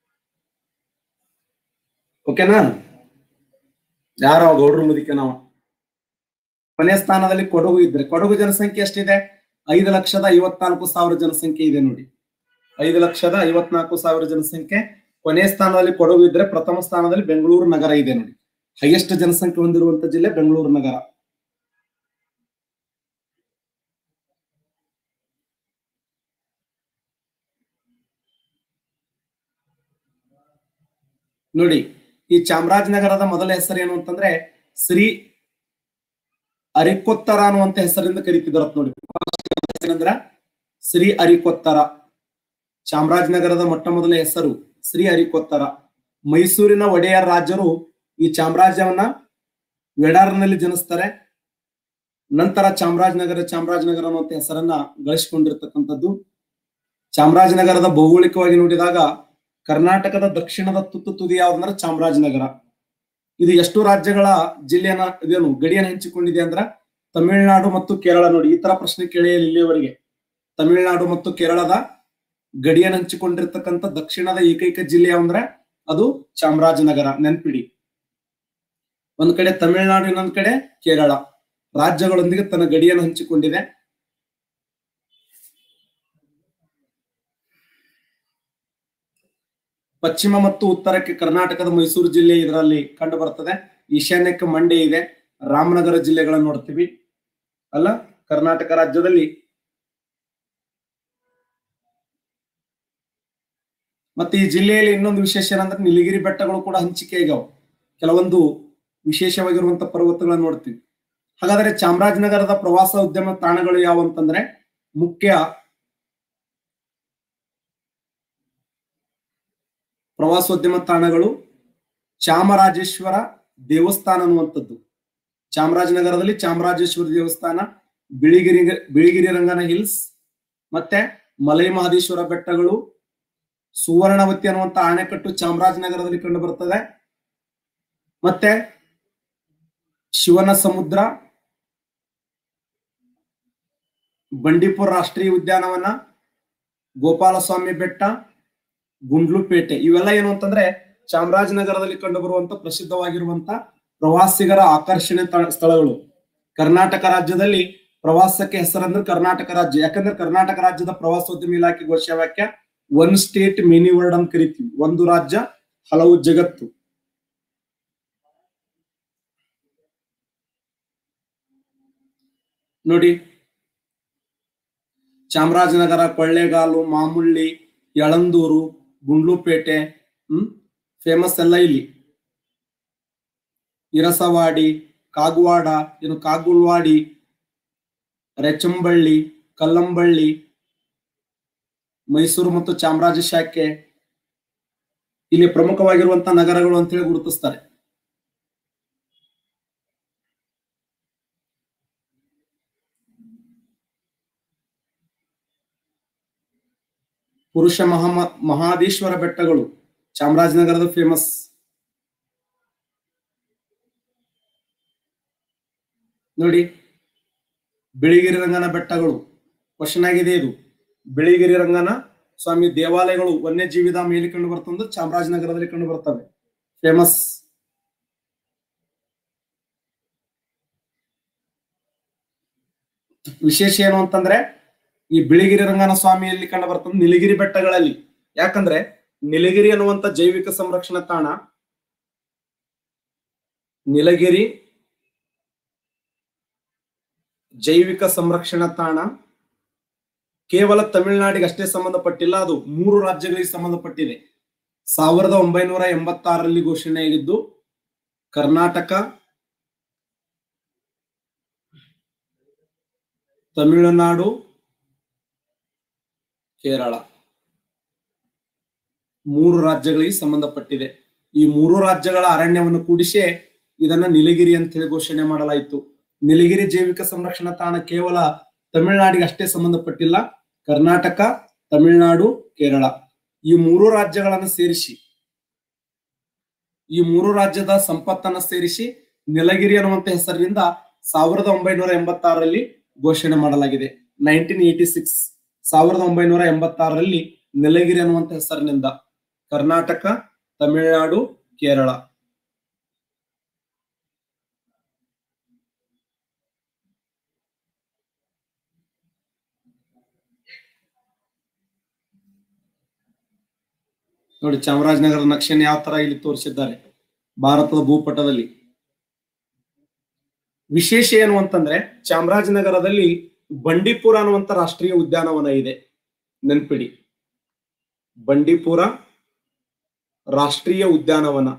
ಓಕೆನಾ ಯಾರೋ ಗೌಡ್ರ ಮುದಿಕೆ ನಾವು ಕೊನೆಯ ಸ್ಥಾನದಲ್ಲಿ ಕೊಡಗು ಇದ್ರೆ ಕೊಡಗು ಜನಸಂಖ್ಯೆ ಎಷ್ಟಿದೆ ಐದು ಲಕ್ಷದ ಐವತ್ನಾಲ್ಕು ಸಾವಿರ ಜನಸಂಖ್ಯೆ ಇದೆ ನೋಡಿ ಐದು ಲಕ್ಷದ ಐವತ್ನಾಲ್ಕು ಸಾವಿರ ಜನಸಂಖ್ಯೆ ಕೊನೆಯ ಸ್ಥಾನದಲ್ಲಿ ಕೊಡಗು ಇದ್ರೆ ಪ್ರಥಮ ಸ್ಥಾನದಲ್ಲಿ ಬೆಂಗಳೂರು ನಗರ ಇದೆ ನೋಡಿ ಹೈಯೆಸ್ಟ್ ಜನಸಂಖ್ಯೆ ಹೊಂದಿರುವಂತ ಜಿಲ್ಲೆ ಬೆಂಗಳೂರು ನಗರ ನೋಡಿ ಈ ಚಾಮರಾಜನಗರದ ಮೊದಲ ಹೆಸರು ಏನು ಅಂತಂದ್ರೆ ಶ್ರೀ ಅರಿಕೊತ್ತರ ಅನ್ನುವಂತ ಹೆಸರಿಂದ ಕರೀತಿದ್ರ ನೋಡಿ ಏನಂದ್ರ ಶ್ರೀ ಅರಿಕೊತ್ತರ ಚಾಮರಾಜನಗರದ ಮೊಟ್ಟ ಮೊದಲ ಹೆಸರು ಶ್ರೀ ಅರಿಕೊತ್ತರ ಮೈಸೂರಿನ ಒಡೆಯರ್ ರಾಜರು ಈ ಚಾಮರಾಜ್ಯವನ್ನ ವೆಡಾರ್ನಲ್ಲಿ ಜನಿಸ್ತಾರೆ ನಂತರ ಚಾಮರಾಜನಗರ ಚಾಮರಾಜನಗರ ಅನ್ನುವಂತ ಹೆಸರನ್ನ ಗಳಿಸಿಕೊಂಡಿರ್ತಕ್ಕಂಥದ್ದು ಚಾಮರಾಜನಗರದ ಭೌಗೋಳಿಕವಾಗಿ ನೋಡಿದಾಗ ಕರ್ನಾಟಕದ ದಕ್ಷಿಣದ ತುತ್ತು ತುದಿ ಯಾವ್ದಂದ್ರೆ ಚಾಮರಾಜನಗರ ಇದು ಎಷ್ಟು ರಾಜ್ಯಗಳ ಜಿಲ್ಲೆಯನ್ನ ಇದೇನು ಗಡಿಯನ್ನು ಹಂಚಿಕೊಂಡಿದೆ ಅಂದ್ರ ತಮಿಳುನಾಡು ಮತ್ತು ಕೇರಳ ನೋಡಿ ಈ ತರ ಪ್ರಶ್ನೆ ಕೇಳಿಯಲ್ಲ ಇಲ್ಲಿಯವರೆಗೆ ತಮಿಳುನಾಡು ಮತ್ತು ಕೇರಳದ ಗಡಿಯನ್ನು ಹಂಚಿಕೊಂಡಿರ್ತಕ್ಕಂಥ ದಕ್ಷಿಣದ ಏಕೈಕ ಜಿಲ್ಲೆ ಅಂದ್ರೆ ಅದು ಚಾಮರಾಜನಗರ ನೆನ್ಪಿಡಿ ಒಂದ್ ಕಡೆ ತಮಿಳುನಾಡು ಇನ್ನೊಂದ್ ಕಡೆ ಕೇರಳ ರಾಜ್ಯಗಳೊಂದಿಗೆ ತನ್ನ ಗಡಿಯನ್ನು ಹಂಚಿಕೊಂಡಿದೆ ಪಶ್ಚಿಮ ಮತ್ತು ಉತ್ತರಕ್ಕೆ ಕರ್ನಾಟಕದ ಮೈಸೂರು ಜಿಲ್ಲೆ ಇದರಲ್ಲಿ ಕಂಡು ಬರ್ತದೆ ಈಶಾನ್ಯಕ್ಕೆ ಮಂಡ್ಯ ಇದೆ ರಾಮನಗರ ಜಿಲ್ಲೆಗಳನ್ನು ನೋಡ್ತೀವಿ ಅಲ್ಲ ಕರ್ನಾಟಕ ರಾಜ್ಯದಲ್ಲಿ ಮತ್ತೆ ಈ ಜಿಲ್ಲೆಯಲ್ಲಿ ಇನ್ನೊಂದು ವಿಶೇಷ ಏನಂದ್ರೆ ನೀಲಗಿರಿ ಬೆಟ್ಟಗಳು ಕೂಡ ಹಂಚಿಕೆ ಆಗ್ಯಾವ ಕೆಲವೊಂದು ವಿಶೇಷವಾಗಿರುವಂತ ಪರ್ವತಗಳನ್ನ ನೋಡ್ತೀವಿ ಹಾಗಾದ್ರೆ ಚಾಮರಾಜನಗರದ ಪ್ರವಾಸ ಉದ್ಯಮ ತಾಣಗಳು ಯಾವ ಅಂತಂದ್ರೆ ಮುಖ್ಯ ಪ್ರವಾಸೋದ್ಯಮ ತಾಣಗಳು ಚಾಮರಾಜೇಶ್ವರ ದೇವಸ್ಥಾನ ಅನ್ನುವಂಥದ್ದು ಚಾಮರಾಜನಗರದಲ್ಲಿ ಚಾಮರಾಜೇಶ್ವರ ದೇವಸ್ಥಾನ ಬಿಳಿಗಿರಿ ಬಿಳಿಗಿರಿ ರಂಗನ ಹಿಲ್ಸ್ ಮತ್ತೆ ಮಲೈ ಮಹದೇಶ್ವರ ಬೆಟ್ಟಗಳು ಸುವರ್ಣವತಿ ಅನ್ನುವಂತ ಅಣೆಕಟ್ಟು ಚಾಮರಾಜನಗರದಲ್ಲಿ ಕಂಡು ಬರ್ತದೆ ಮತ್ತೆ ಶಿವನ ಸಮುದ್ರ ಬಂಡೀಪುರ ರಾಷ್ಟ್ರೀಯ ಉದ್ಯಾನವನ ಗೋಪಾಲಸ್ವಾಮಿ ಬೆಟ್ಟ ಗುಂಡ್ಲುಪೇಟೆ ಇವೆಲ್ಲ ಏನು ಅಂತಂದ್ರೆ ಚಾಮರಾಜನಗರದಲ್ಲಿ ಕಂಡುಬರುವಂತ ಪ್ರಸಿದ್ಧವಾಗಿರುವಂತ ಪ್ರವಾಸಿಗರ ಆಕರ್ಷಣೆ ತ- ಸ್ಥಳಗಳು ಕರ್ನಾಟಕ ರಾಜ್ಯದಲ್ಲಿ ಪ್ರವಾಸಕ್ಕೆ ಹೆಸರಂದ್ರೆ ಕರ್ನಾಟಕ ರಾಜ್ಯ ಯಾಕಂದ್ರೆ ಕರ್ನಾಟಕ ರಾಜ್ಯದ ಪ್ರವಾಸೋದ್ಯಮ ಇಲಾಖೆ ಘೋಷವಾಕ್ಯ ಒನ್ ಸ್ಟೇಟ್ ಮಿನಿ ವರ್ಲ್ಡ್ ಅಂತ ಕರಿತೀವಿ ಒಂದು ರಾಜ್ಯ ಹಲವು ಜಗತ್ತು ನೋಡಿ ಚಾಮರಾಜನಗರ ಕೊಳ್ಳೇಗಾಲು ಮಾಮುಳ್ಳಿ ಯಳಂದೂರು ಗುಂಡ್ಲುಪೇಟೆ ಹ್ಮ್ ಫೇಮಸ್ ಎಲ್ಲ ಇಲ್ಲಿ ಇರಸವಾಡಿ ಕಾಗವಾಡ ಏನು ಕಾಗುಲ್ವಾಡಿ ರೆಚಂಬಳ್ಳಿ ಕಲ್ಲಂಬಳ್ಳಿ ಮೈಸೂರು ಮತ್ತು ಚಾಮರಾಜ ಶಾಖೆ ಇಲ್ಲಿ ಪ್ರಮುಖವಾಗಿರುವಂತಹ ನಗರಗಳು ಅಂತ ಹೇಳಿ ಗುರುತಿಸ್ತಾರೆ ಪುರುಷ ಮಹಾ ಮಹಾದೇಶ್ವರ ಬೆಟ್ಟಗಳು ಚಾಮರಾಜನಗರದ ಫೇಮಸ್ ನೋಡಿ ಬಿಳಿಗಿರಿ ರಂಗನ ಬೆಟ್ಟಗಳು ಕ್ವಶನ್ ಆಗಿದೆ ಇದು ಬಿಳಿಗಿರಿ ರಂಗನ ಸ್ವಾಮಿ ದೇವಾಲಯಗಳು ವನ್ಯಜೀವಿದ ಮೇಲೆ ಕಂಡು ಬರ್ತಂದ್ರೆ ಚಾಮರಾಜನಗರದಲ್ಲಿ ಕಂಡು ಬರ್ತವೆ ಫೇಮಸ್ ವಿಶೇಷ ಏನು ಅಂತಂದ್ರೆ ಈ ಬಿಳಿಗಿರಿ ರಂಗನ ಸ್ವಾಮಿಯಲ್ಲಿ ಕಂಡು ಬರ್ತಂದ್ರೆ ನೀಲಗಿರಿ ಬೆಟ್ಟಗಳಲ್ಲಿ ಯಾಕಂದ್ರೆ ನೀಲಗಿರಿ ಅನ್ನುವಂತ ಜೈವಿಕ ಸಂರಕ್ಷಣಾ ತಾಣ ನೀಲಗಿರಿ ಜೈವಿಕ ಸಂರಕ್ಷಣಾ ತಾಣ ಕೇವಲ ತಮಿಳುನಾಡಿಗೆ ಅಷ್ಟೇ ಸಂಬಂಧಪಟ್ಟಿಲ್ಲ ಅದು ಮೂರು ರಾಜ್ಯಗಳಿಗೆ ಸಂಬಂಧಪಟ್ಟಿದೆ ಸಾವಿರದ ಒಂಬೈನೂರ ಎಂಬತ್ತಾರರಲ್ಲಿ ಘೋಷಣೆಯಾಗಿದ್ದು ಕರ್ನಾಟಕ ತಮಿಳುನಾಡು ಕೇರಳ ಮೂರು ರಾಜ್ಯಗಳಿಗೆ ಸಂಬಂಧಪಟ್ಟಿದೆ ಈ ಮೂರು ರಾಜ್ಯಗಳ ಅರಣ್ಯವನ್ನು ಕೂಡಿಸಿ ಇದನ್ನ ನೀಲಗಿರಿ ಅಂತ ಹೇಳಿ ಘೋಷಣೆ ಮಾಡಲಾಯಿತು ನೀಲಗಿರಿ ಜೈವಿಕ ಸಂರಕ್ಷಣಾ ತಾಣ ಕೇವಲ ತಮಿಳುನಾಡಿಗೆ ಅಷ್ಟೇ ಸಂಬಂಧಪಟ್ಟಿಲ್ಲ ಕರ್ನಾಟಕ ತಮಿಳುನಾಡು ಕೇರಳ ಈ ಮೂರು ರಾಜ್ಯಗಳನ್ನು ಸೇರಿಸಿ ಈ ಮೂರು ರಾಜ್ಯದ ಸಂಪತ್ತನ್ನ ಸೇರಿಸಿ ನೀಲಗಿರಿ ಅನ್ನುವಂತ ಹೆಸರಿನಿಂದ ಸಾವಿರದ ಒಂಬೈನೂರ ಎಂಬತ್ತಾರರಲ್ಲಿ ಘೋಷಣೆ ಮಾಡಲಾಗಿದೆ ನೈನ್ಟೀನ್ ಏಟಿ ಸಿಕ್ಸ್ ಸಾವಿರದ ಒಂಬೈನೂರ ಎಂಬತ್ತಾರರಲ್ಲಿ ನೀಲಗಿರಿ ಅನ್ನುವಂತ ಹೆಸರಿನಿಂದ ಕರ್ನಾಟಕ ತಮಿಳುನಾಡು ಕೇರಳ ನೋಡಿ ಚಾಮರಾಜನಗರ ನಕ್ಷೆಯನ್ನು ಯಾವ ತರ ಇಲ್ಲಿ ತೋರಿಸಿದ್ದಾರೆ ಭಾರತದ ಭೂಪಟದಲ್ಲಿ ವಿಶೇಷ ಏನು ಅಂತಂದ್ರೆ ಚಾಮರಾಜನಗರದಲ್ಲಿ ಬಂಡೀಪುರ ಅನ್ನುವಂತ ರಾಷ್ಟ್ರೀಯ ಉದ್ಯಾನವನ ಇದೆ ನೆನ್ಪಿಡಿ ಬಂಡೀಪುರ ರಾಷ್ಟ್ರೀಯ ಉದ್ಯಾನವನ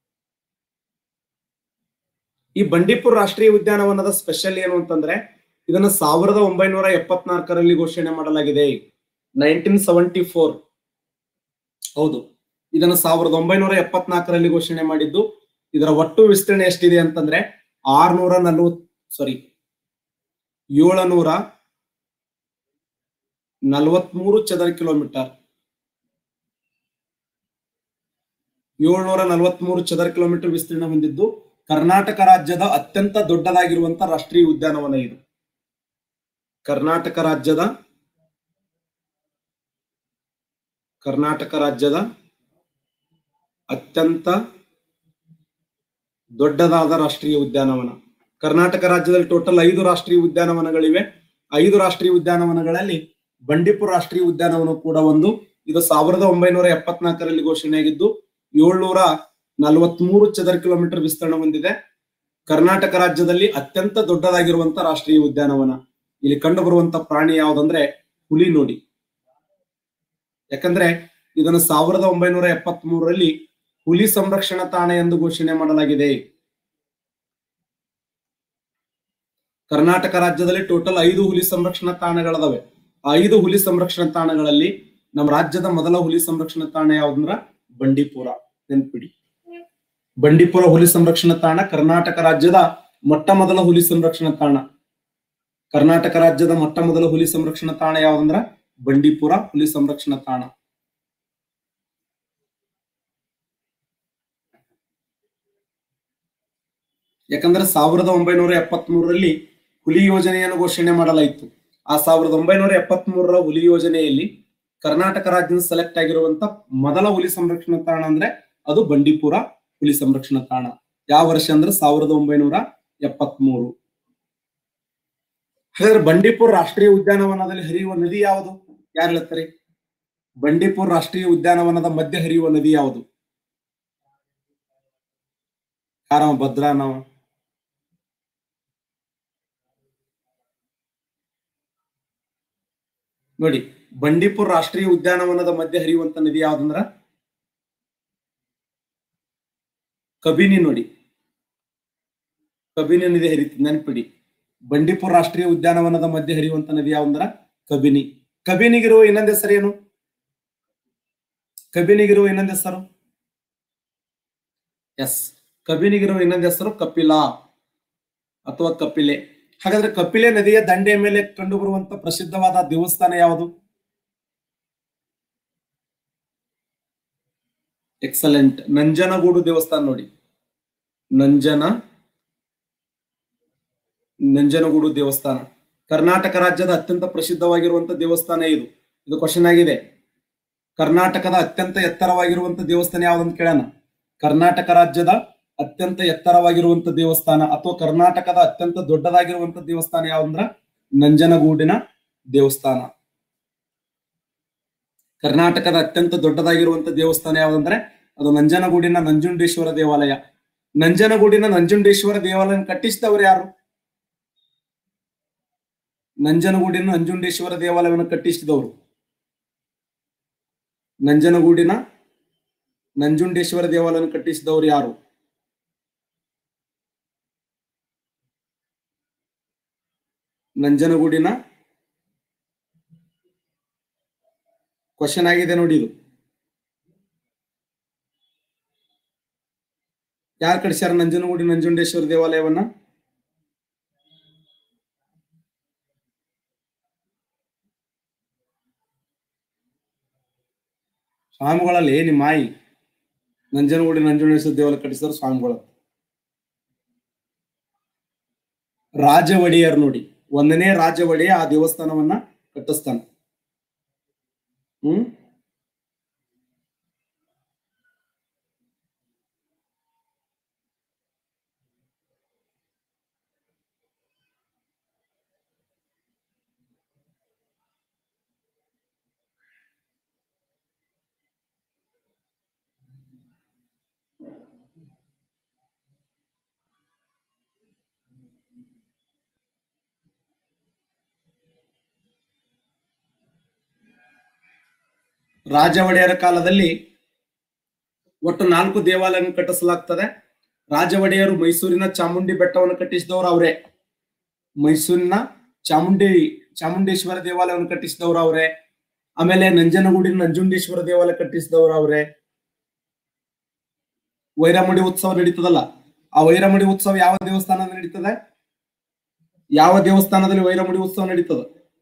ಈ ಬಂಡೀಪುರ ರಾಷ್ಟ್ರೀಯ ಉದ್ಯಾನವನದ ಸ್ಪೆಷಲ್ ಏನು ಅಂತಂದ್ರೆ ಇದನ್ನ ಸಾವಿರದ ಒಂಬೈನೂರ ಎಪ್ಪತ್ನಾಲ್ಕರಲ್ಲಿ ಘೋಷಣೆ ಮಾಡಲಾಗಿದೆ ನೈನ್ಟೀನ್ ಸೆವೆಂಟಿ ಫೋರ್ ಹೌದು ಇದನ್ನ ಸಾವಿರದ ಒಂಬೈನೂರ ಎಪ್ಪತ್ನಾಲ್ಕರಲ್ಲಿ ಘೋಷಣೆ ಮಾಡಿದ್ದು ಇದರ ಒಟ್ಟು ವಿಸ್ತೀರ್ಣ ಎಷ್ಟಿದೆ ಅಂತಂದ್ರೆ ಆರ್ನೂರ ನಲ್ವತ್ ಸಾರಿ ಏಳನೂರ ನಲವತ್ಮೂರು ಚದರ ಕಿಲೋಮೀಟರ್ ಏಳ್ನೂರ ನಲವತ್ಮೂರು ಚದರ ಕಿಲೋಮೀಟರ್ ವಿಸ್ತೀರ್ಣ ಹೊಂದಿದ್ದು ಕರ್ನಾಟಕ ರಾಜ್ಯದ ಅತ್ಯಂತ ದೊಡ್ಡದಾಗಿರುವಂತ ರಾಷ್ಟ್ರೀಯ ಉದ್ಯಾನವನ ಇದು ಕರ್ನಾಟಕ ರಾಜ್ಯದ ಕರ್ನಾಟಕ ರಾಜ್ಯದ ಅತ್ಯಂತ ದೊಡ್ಡದಾದ ರಾಷ್ಟ್ರೀಯ ಉದ್ಯಾನವನ ಕರ್ನಾಟಕ ರಾಜ್ಯದಲ್ಲಿ ಟೋಟಲ್ ಐದು ರಾಷ್ಟ್ರೀಯ ಉದ್ಯಾನವನಗಳಿವೆ ಐದು ರಾಷ್ಟ್ರೀಯ ಉದ್ಯಾನವನಗಳಲ್ಲಿ ಬಂಡೀಪುರ ರಾಷ್ಟ್ರೀಯ ಉದ್ಯಾನವನ ಕೂಡ ಒಂದು ಇದು ಸಾವಿರದ ಒಂಬೈನೂರ ಎಪ್ಪತ್ನಾಲ್ಕರಲ್ಲಿ ಘೋಷಣೆಯಾಗಿದ್ದು ಏಳ್ನೂರ ನಲವತ್ಮೂರು ಚದರ ಕಿಲೋಮೀಟರ್ ವಿಸ್ತೀರ್ಣ ಹೊಂದಿದೆ ಕರ್ನಾಟಕ ರಾಜ್ಯದಲ್ಲಿ ಅತ್ಯಂತ ದೊಡ್ಡದಾಗಿರುವಂತ ರಾಷ್ಟ್ರೀಯ ಉದ್ಯಾನವನ ಇಲ್ಲಿ ಕಂಡು ಬರುವಂತ ಪ್ರಾಣಿ ಯಾವುದಂದ್ರೆ ಹುಲಿ ನೋಡಿ ಯಾಕಂದ್ರೆ ಇದನ್ನು ಸಾವಿರದ ಒಂಬೈನೂರ ಎಪ್ಪತ್ತ್ ಮೂರರಲ್ಲಿ ಹುಲಿ ಸಂರಕ್ಷಣಾ ತಾಣ ಎಂದು ಘೋಷಣೆ ಮಾಡಲಾಗಿದೆ ಕರ್ನಾಟಕ ರಾಜ್ಯದಲ್ಲಿ ಟೋಟಲ್ ಐದು ಹುಲಿ ಸಂರಕ್ಷಣಾ ತಾಣಗಳದಾವೆ ಆ ಐದು ಹುಲಿ ಸಂರಕ್ಷಣಾ ತಾಣಗಳಲ್ಲಿ ನಮ್ಮ ರಾಜ್ಯದ ಮೊದಲ ಹುಲಿ ಸಂರಕ್ಷಣಾ ತಾಣ ಯಾವ್ದಂದ್ರ ಬಂಡೀಪುರ ನೆನ್ಪಿಡಿ ಬಂಡೀಪುರ ಹುಲಿ ಸಂರಕ್ಷಣಾ ತಾಣ ಕರ್ನಾಟಕ ರಾಜ್ಯದ ಮೊಟ್ಟ ಮೊದಲ ಹುಲಿ ಸಂರಕ್ಷಣಾ ತಾಣ ಕರ್ನಾಟಕ ರಾಜ್ಯದ ಮೊಟ್ಟ ಮೊದಲ ಹುಲಿ ಸಂರಕ್ಷಣಾ ತಾಣ ಯಾವ್ದಂದ್ರ ಬಂಡೀಪುರ ಹುಲಿ ಸಂರಕ್ಷಣಾ ತಾಣ ಯಾಕಂದ್ರೆ ಸಾವಿರದ ಒಂಬೈನೂರ ಎಪ್ಪತ್ತ್ ಮೂರರಲ್ಲಿ ಹುಲಿ ಯೋಜನೆಯನ್ನು ಘೋಷಣೆ ಮಾಡಲಾಯಿತು ಆ ಸಾವಿರದ ಒಂಬೈನೂರ ಎಪ್ಪತ್ತ್ ಮೂರರ ಹುಲಿ ಯೋಜನೆಯಲ್ಲಿ ಕರ್ನಾಟಕ ರಾಜ್ಯದಿಂದ ಸೆಲೆಕ್ಟ್ ಆಗಿರುವಂತ ಮೊದಲ ಹುಲಿ ಸಂರಕ್ಷಣಾ ತಾಣ ಅಂದ್ರೆ ಅದು ಬಂಡೀಪುರ ಹುಲಿ ಸಂರಕ್ಷಣಾ ತಾಣ ಯಾವ ವರ್ಷ ಅಂದ್ರೆ ಸಾವಿರದ ಒಂಬೈನೂರ ಎಪ್ಪತ್ತ್ ಮೂರು ಹಾಗಾದ್ರೆ ಬಂಡೀಪುರ ರಾಷ್ಟ್ರೀಯ ಉದ್ಯಾನವನದಲ್ಲಿ ಹರಿಯುವ ನದಿ ಯಾವುದು ಯಾರು ಹೇಳ್ತಾರೆ ಬಂಡೀಪುರ ರಾಷ್ಟ್ರೀಯ ಉದ್ಯಾನವನದ ಮಧ್ಯೆ ಹರಿಯುವ ನದಿ ಯಾವುದು ಕಾರಮ ಭದ್ರಾ ನಾವ ನೋಡಿ ಬಂಡೀಪುರ ರಾಷ್ಟ್ರೀಯ ಉದ್ಯಾನವನದ ಮಧ್ಯೆ ಹರಿಯುವಂತ ನದಿ ಯಾವ್ದಂದ್ರ ಕಬಿನಿ ನೋಡಿ ಕಬಿನಿ ನದಿ ಹರಿತ ನೆನಪಿಡಿ ಬಂಡೀಪುರ ರಾಷ್ಟ್ರೀಯ ಉದ್ಯಾನವನದ ಮಧ್ಯೆ ಹರಿಯುವಂತ ನದಿ ಯಾವಂದ್ರ ಕಬಿನಿ ಕಬಿನಿಗಿರುವ ಇನ್ನೊಂದ್ ಹೆಸರು ಏನು ಕಬಿನಿಗಿರುವ ಇನ್ನೊಂದ್ ಹೆಸರು ಎಸ್ ಕಬಿನಿಗಿರುವ ಇನ್ನೊಂದ್ ಹೆಸರು ಕಪಿಲಾ ಅಥವಾ ಕಪಿಲೆ ಹಾಗಾದ್ರೆ ಕಪಿಲೆ ನದಿಯ ದಂಡೆಯ ಮೇಲೆ ಕಂಡು ಬರುವಂತ ಪ್ರಸಿದ್ಧವಾದ ದೇವಸ್ಥಾನ ಯಾವುದು ಎಕ್ಸಲೆಂಟ್ ನಂಜನಗೂಡು ದೇವಸ್ಥಾನ ನೋಡಿ ನಂಜನ ನಂಜನಗೂಡು ದೇವಸ್ಥಾನ ಕರ್ನಾಟಕ ರಾಜ್ಯದ ಅತ್ಯಂತ ಪ್ರಸಿದ್ಧವಾಗಿರುವಂತ ದೇವಸ್ಥಾನ ಇದು ಇದು ಕ್ವಶನ್ ಆಗಿದೆ ಕರ್ನಾಟಕದ ಅತ್ಯಂತ ಎತ್ತರವಾಗಿರುವಂತ ದೇವಸ್ಥಾನ ಯಾವ್ದಂತ ಕೇಳೋಣ ಕರ್ನಾಟಕ ರಾಜ್ಯದ ಅತ್ಯಂತ ಎತ್ತರವಾಗಿರುವಂತ ದೇವಸ್ಥಾನ ಅಥವಾ ಕರ್ನಾಟಕದ ಅತ್ಯಂತ ದೊಡ್ಡದಾಗಿರುವಂತ ದೇವಸ್ಥಾನ ಯಾವಂದ್ರ ನಂಜನಗೂಡಿನ ದೇವಸ್ಥಾನ ಕರ್ನಾಟಕದ ಅತ್ಯಂತ ದೊಡ್ಡದಾಗಿರುವಂತ ದೇವಸ್ಥಾನ ಯಾವ್ದಂದ್ರೆ ಅದು ನಂಜನಗೂಡಿನ ನಂಜುಂಡೇಶ್ವರ ದೇವಾಲಯ ನಂಜನಗೂಡಿನ ನಂಜುಂಡೇಶ್ವರ ದೇವಾಲಯ ಕಟ್ಟಿಸಿದವರು ಯಾರು ನಂಜನಗೂಡಿನ ನಂಜುಂಡೇಶ್ವರ ದೇವಾಲಯವನ್ನು ಕಟ್ಟಿಸಿದವರು ನಂಜನಗೂಡಿನ ನಂಜುಂಡೇಶ್ವರ ದೇವಾಲಯವನ್ನು ಕಟ್ಟಿಸಿದವರು ಯಾರು ನಂಜನಗೂಡಿನ ಕ್ವಶನ್ ಆಗಿದೆ ನೋಡಿ ಇದು ಯಾರು ಕಟ್ಟಿಸ್ಯಾರ ನಂಜನಗೂಡಿ ನಂಜುಂಡೇಶ್ವರ ದೇವಾಲಯವನ್ನ ಸ್ವಾಮಿಗಳಲ್ಲಿ ನಿಮ್ಮ ಮಾಯಿ ನಂಜನಗೂಡಿ ನಂಜುಂಡೇಶ್ವರ ದೇವಾಲಯ ಕಟ್ಟಿಸಿದ್ರು ಸ್ವಾಮಿಗಳು ರಾಜ ಒಡೆಯರ್ ನೋಡಿ ಒಂದನೇ ರಾಜ ಒಡೆಯ ಆ ದೇವಸ್ಥಾನವನ್ನ ಕಟ್ಟಿಸ್ತಾನೆ ಹ್ಮ್ ರಾಜ ಒಡೆಯರ ಕಾಲದಲ್ಲಿ ಒಟ್ಟು ನಾಲ್ಕು ದೇವಾಲಯವನ್ನು ಕಟ್ಟಿಸಲಾಗ್ತದೆ ರಾಜ ಒಡೆಯರು ಮೈಸೂರಿನ ಚಾಮುಂಡಿ ಬೆಟ್ಟವನ್ನು ಕಟ್ಟಿಸಿದವರು ಅವರೇ ಮೈಸೂರಿನ ಚಾಮುಂಡಿ ಚಾಮುಂಡೇಶ್ವರ ದೇವಾಲಯವನ್ನು ಕಟ್ಟಿಸಿದವರು ಅವರೇ ಆಮೇಲೆ ನಂಜನಗೂಡಿನ ನಂಜುಂಡೇಶ್ವರ ದೇವಾಲಯ ಕಟ್ಟಿಸಿದವರು ಅವರೇ ವೈರಮುಡಿ ಉತ್ಸವ ನಡೀತದಲ್ಲ ಆ ವೈರಮುಡಿ ಉತ್ಸವ ಯಾವ ದೇವಸ್ಥಾನದಲ್ಲಿ ನಡೀತದೆ ಯಾವ ದೇವಸ್ಥಾನದಲ್ಲಿ ವೈರಮುಡಿ ಉತ್ಸವ ನಡೀತದೆ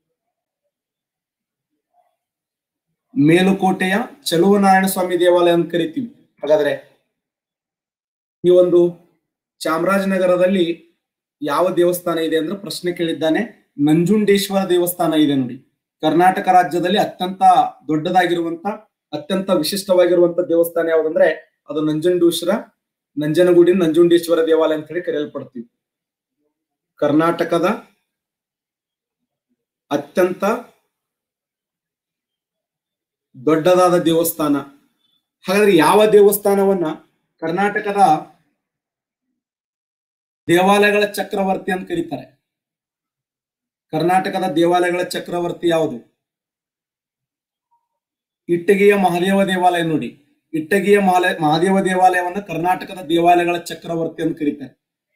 ಮೇಲುಕೋಟೆಯ ಚಲುವನಾರಾಯಣ ಸ್ವಾಮಿ ದೇವಾಲಯ ಅಂತ ಕರಿತೀವಿ ಹಾಗಾದ್ರೆ ಈ ಒಂದು ಚಾಮರಾಜನಗರದಲ್ಲಿ ಯಾವ ದೇವಸ್ಥಾನ ಇದೆ ಅಂದ್ರೆ ಪ್ರಶ್ನೆ ಕೇಳಿದ್ದಾನೆ ನಂಜುಂಡೇಶ್ವರ ದೇವಸ್ಥಾನ ಇದೆ ನೋಡಿ ಕರ್ನಾಟಕ ರಾಜ್ಯದಲ್ಲಿ ಅತ್ಯಂತ ದೊಡ್ಡದಾಗಿರುವಂತ ಅತ್ಯಂತ ವಿಶಿಷ್ಟವಾಗಿರುವಂತ ದೇವಸ್ಥಾನ ಯಾವ್ದಂದ್ರೆ ಅದು ನಂಜುಂಡೇಶ್ವರ ನಂಜನಗೂಡಿ ನಂಜುಂಡೇಶ್ವರ ದೇವಾಲಯ ಅಂತ ಹೇಳಿ ಕರೆಯಲ್ಪಡ್ತೀವಿ ಕರ್ನಾಟಕದ ಅತ್ಯಂತ ದೊಡ್ಡದಾದ ದೇವಸ್ಥಾನ ಹಾಗಾದ್ರೆ ಯಾವ ದೇವಸ್ಥಾನವನ್ನ ಕರ್ನಾಟಕದ ದೇವಾಲಯಗಳ ಚಕ್ರವರ್ತಿ ಅಂತ ಕರೀತಾರೆ ಕರ್ನಾಟಕದ ದೇವಾಲಯಗಳ ಚಕ್ರವರ್ತಿ ಯಾವುದು ಇಟ್ಟಗಿಯ ಮಹಾದೇವ ದೇವಾಲಯ ನೋಡಿ ಇಟ್ಟಗಿಯ ಮಹಾಲ ಮಹಾದೇವ ದೇವಾಲಯವನ್ನ ಕರ್ನಾಟಕದ ದೇವಾಲಯಗಳ ಚಕ್ರವರ್ತಿ ಅಂತ ಕರೀತಾರೆ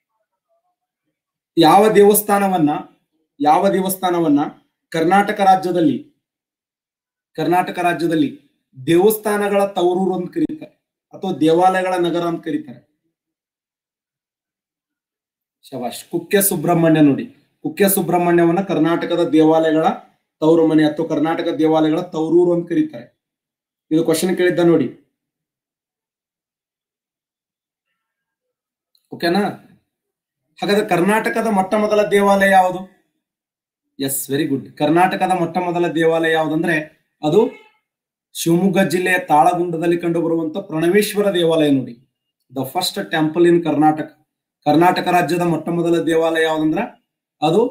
ಯಾವ ದೇವಸ್ಥಾನವನ್ನ ಯಾವ ದೇವಸ್ಥಾನವನ್ನ ಕರ್ನಾಟಕ ರಾಜ್ಯದಲ್ಲಿ ಕರ್ನಾಟಕ ರಾಜ್ಯದಲ್ಲಿ ದೇವಸ್ಥಾನಗಳ ತವರೂರು ಅಂತ ಕರೀತಾರೆ ಅಥವಾ ದೇವಾಲಯಗಳ ನಗರ ಅಂತ ಕರೀತಾರೆ ಶಬಾಷ್ ಕುಕ್ಕೆ ಸುಬ್ರಹ್ಮಣ್ಯ ನೋಡಿ ಕುಕ್ಕೆ ಸುಬ್ರಹ್ಮಣ್ಯವನ್ನ ಕರ್ನಾಟಕದ ದೇವಾಲಯಗಳ ತವರು ಮನೆ ಅಥವಾ ಕರ್ನಾಟಕ ದೇವಾಲಯಗಳ ತವರೂರು ಅಂತ ಕರೀತಾರೆ ಇದು ಕ್ವಶನ್ ಕೇಳಿದ್ದ ನೋಡಿ ಓಕೆನಾ ಹಾಗಾದ್ರೆ ಕರ್ನಾಟಕದ ಮೊಟ್ಟ ಮೊದಲ ದೇವಾಲಯ ಯಾವುದು ಎಸ್ ವೆರಿ ಗುಡ್ ಕರ್ನಾಟಕದ ಮೊಟ್ಟ ಮೊದಲ ದೇವಾಲಯ ಯಾವುದಂದ್ರೆ ಅದು ಶಿವಮೊಗ್ಗ ಜಿಲ್ಲೆಯ ತಾಳಗುಂಡದಲ್ಲಿ ಕಂಡುಬರುವಂತ ಪ್ರಣವೇಶ್ವರ ದೇವಾಲಯ ನೋಡಿ the first temple in Karnataka Karnataka ರಾಜ್ಯದ ಮೊಟ್ಟ ಮೊದಲ ದೇವಾಲಯ ಯಾವುದಂದ್ರ ಅದು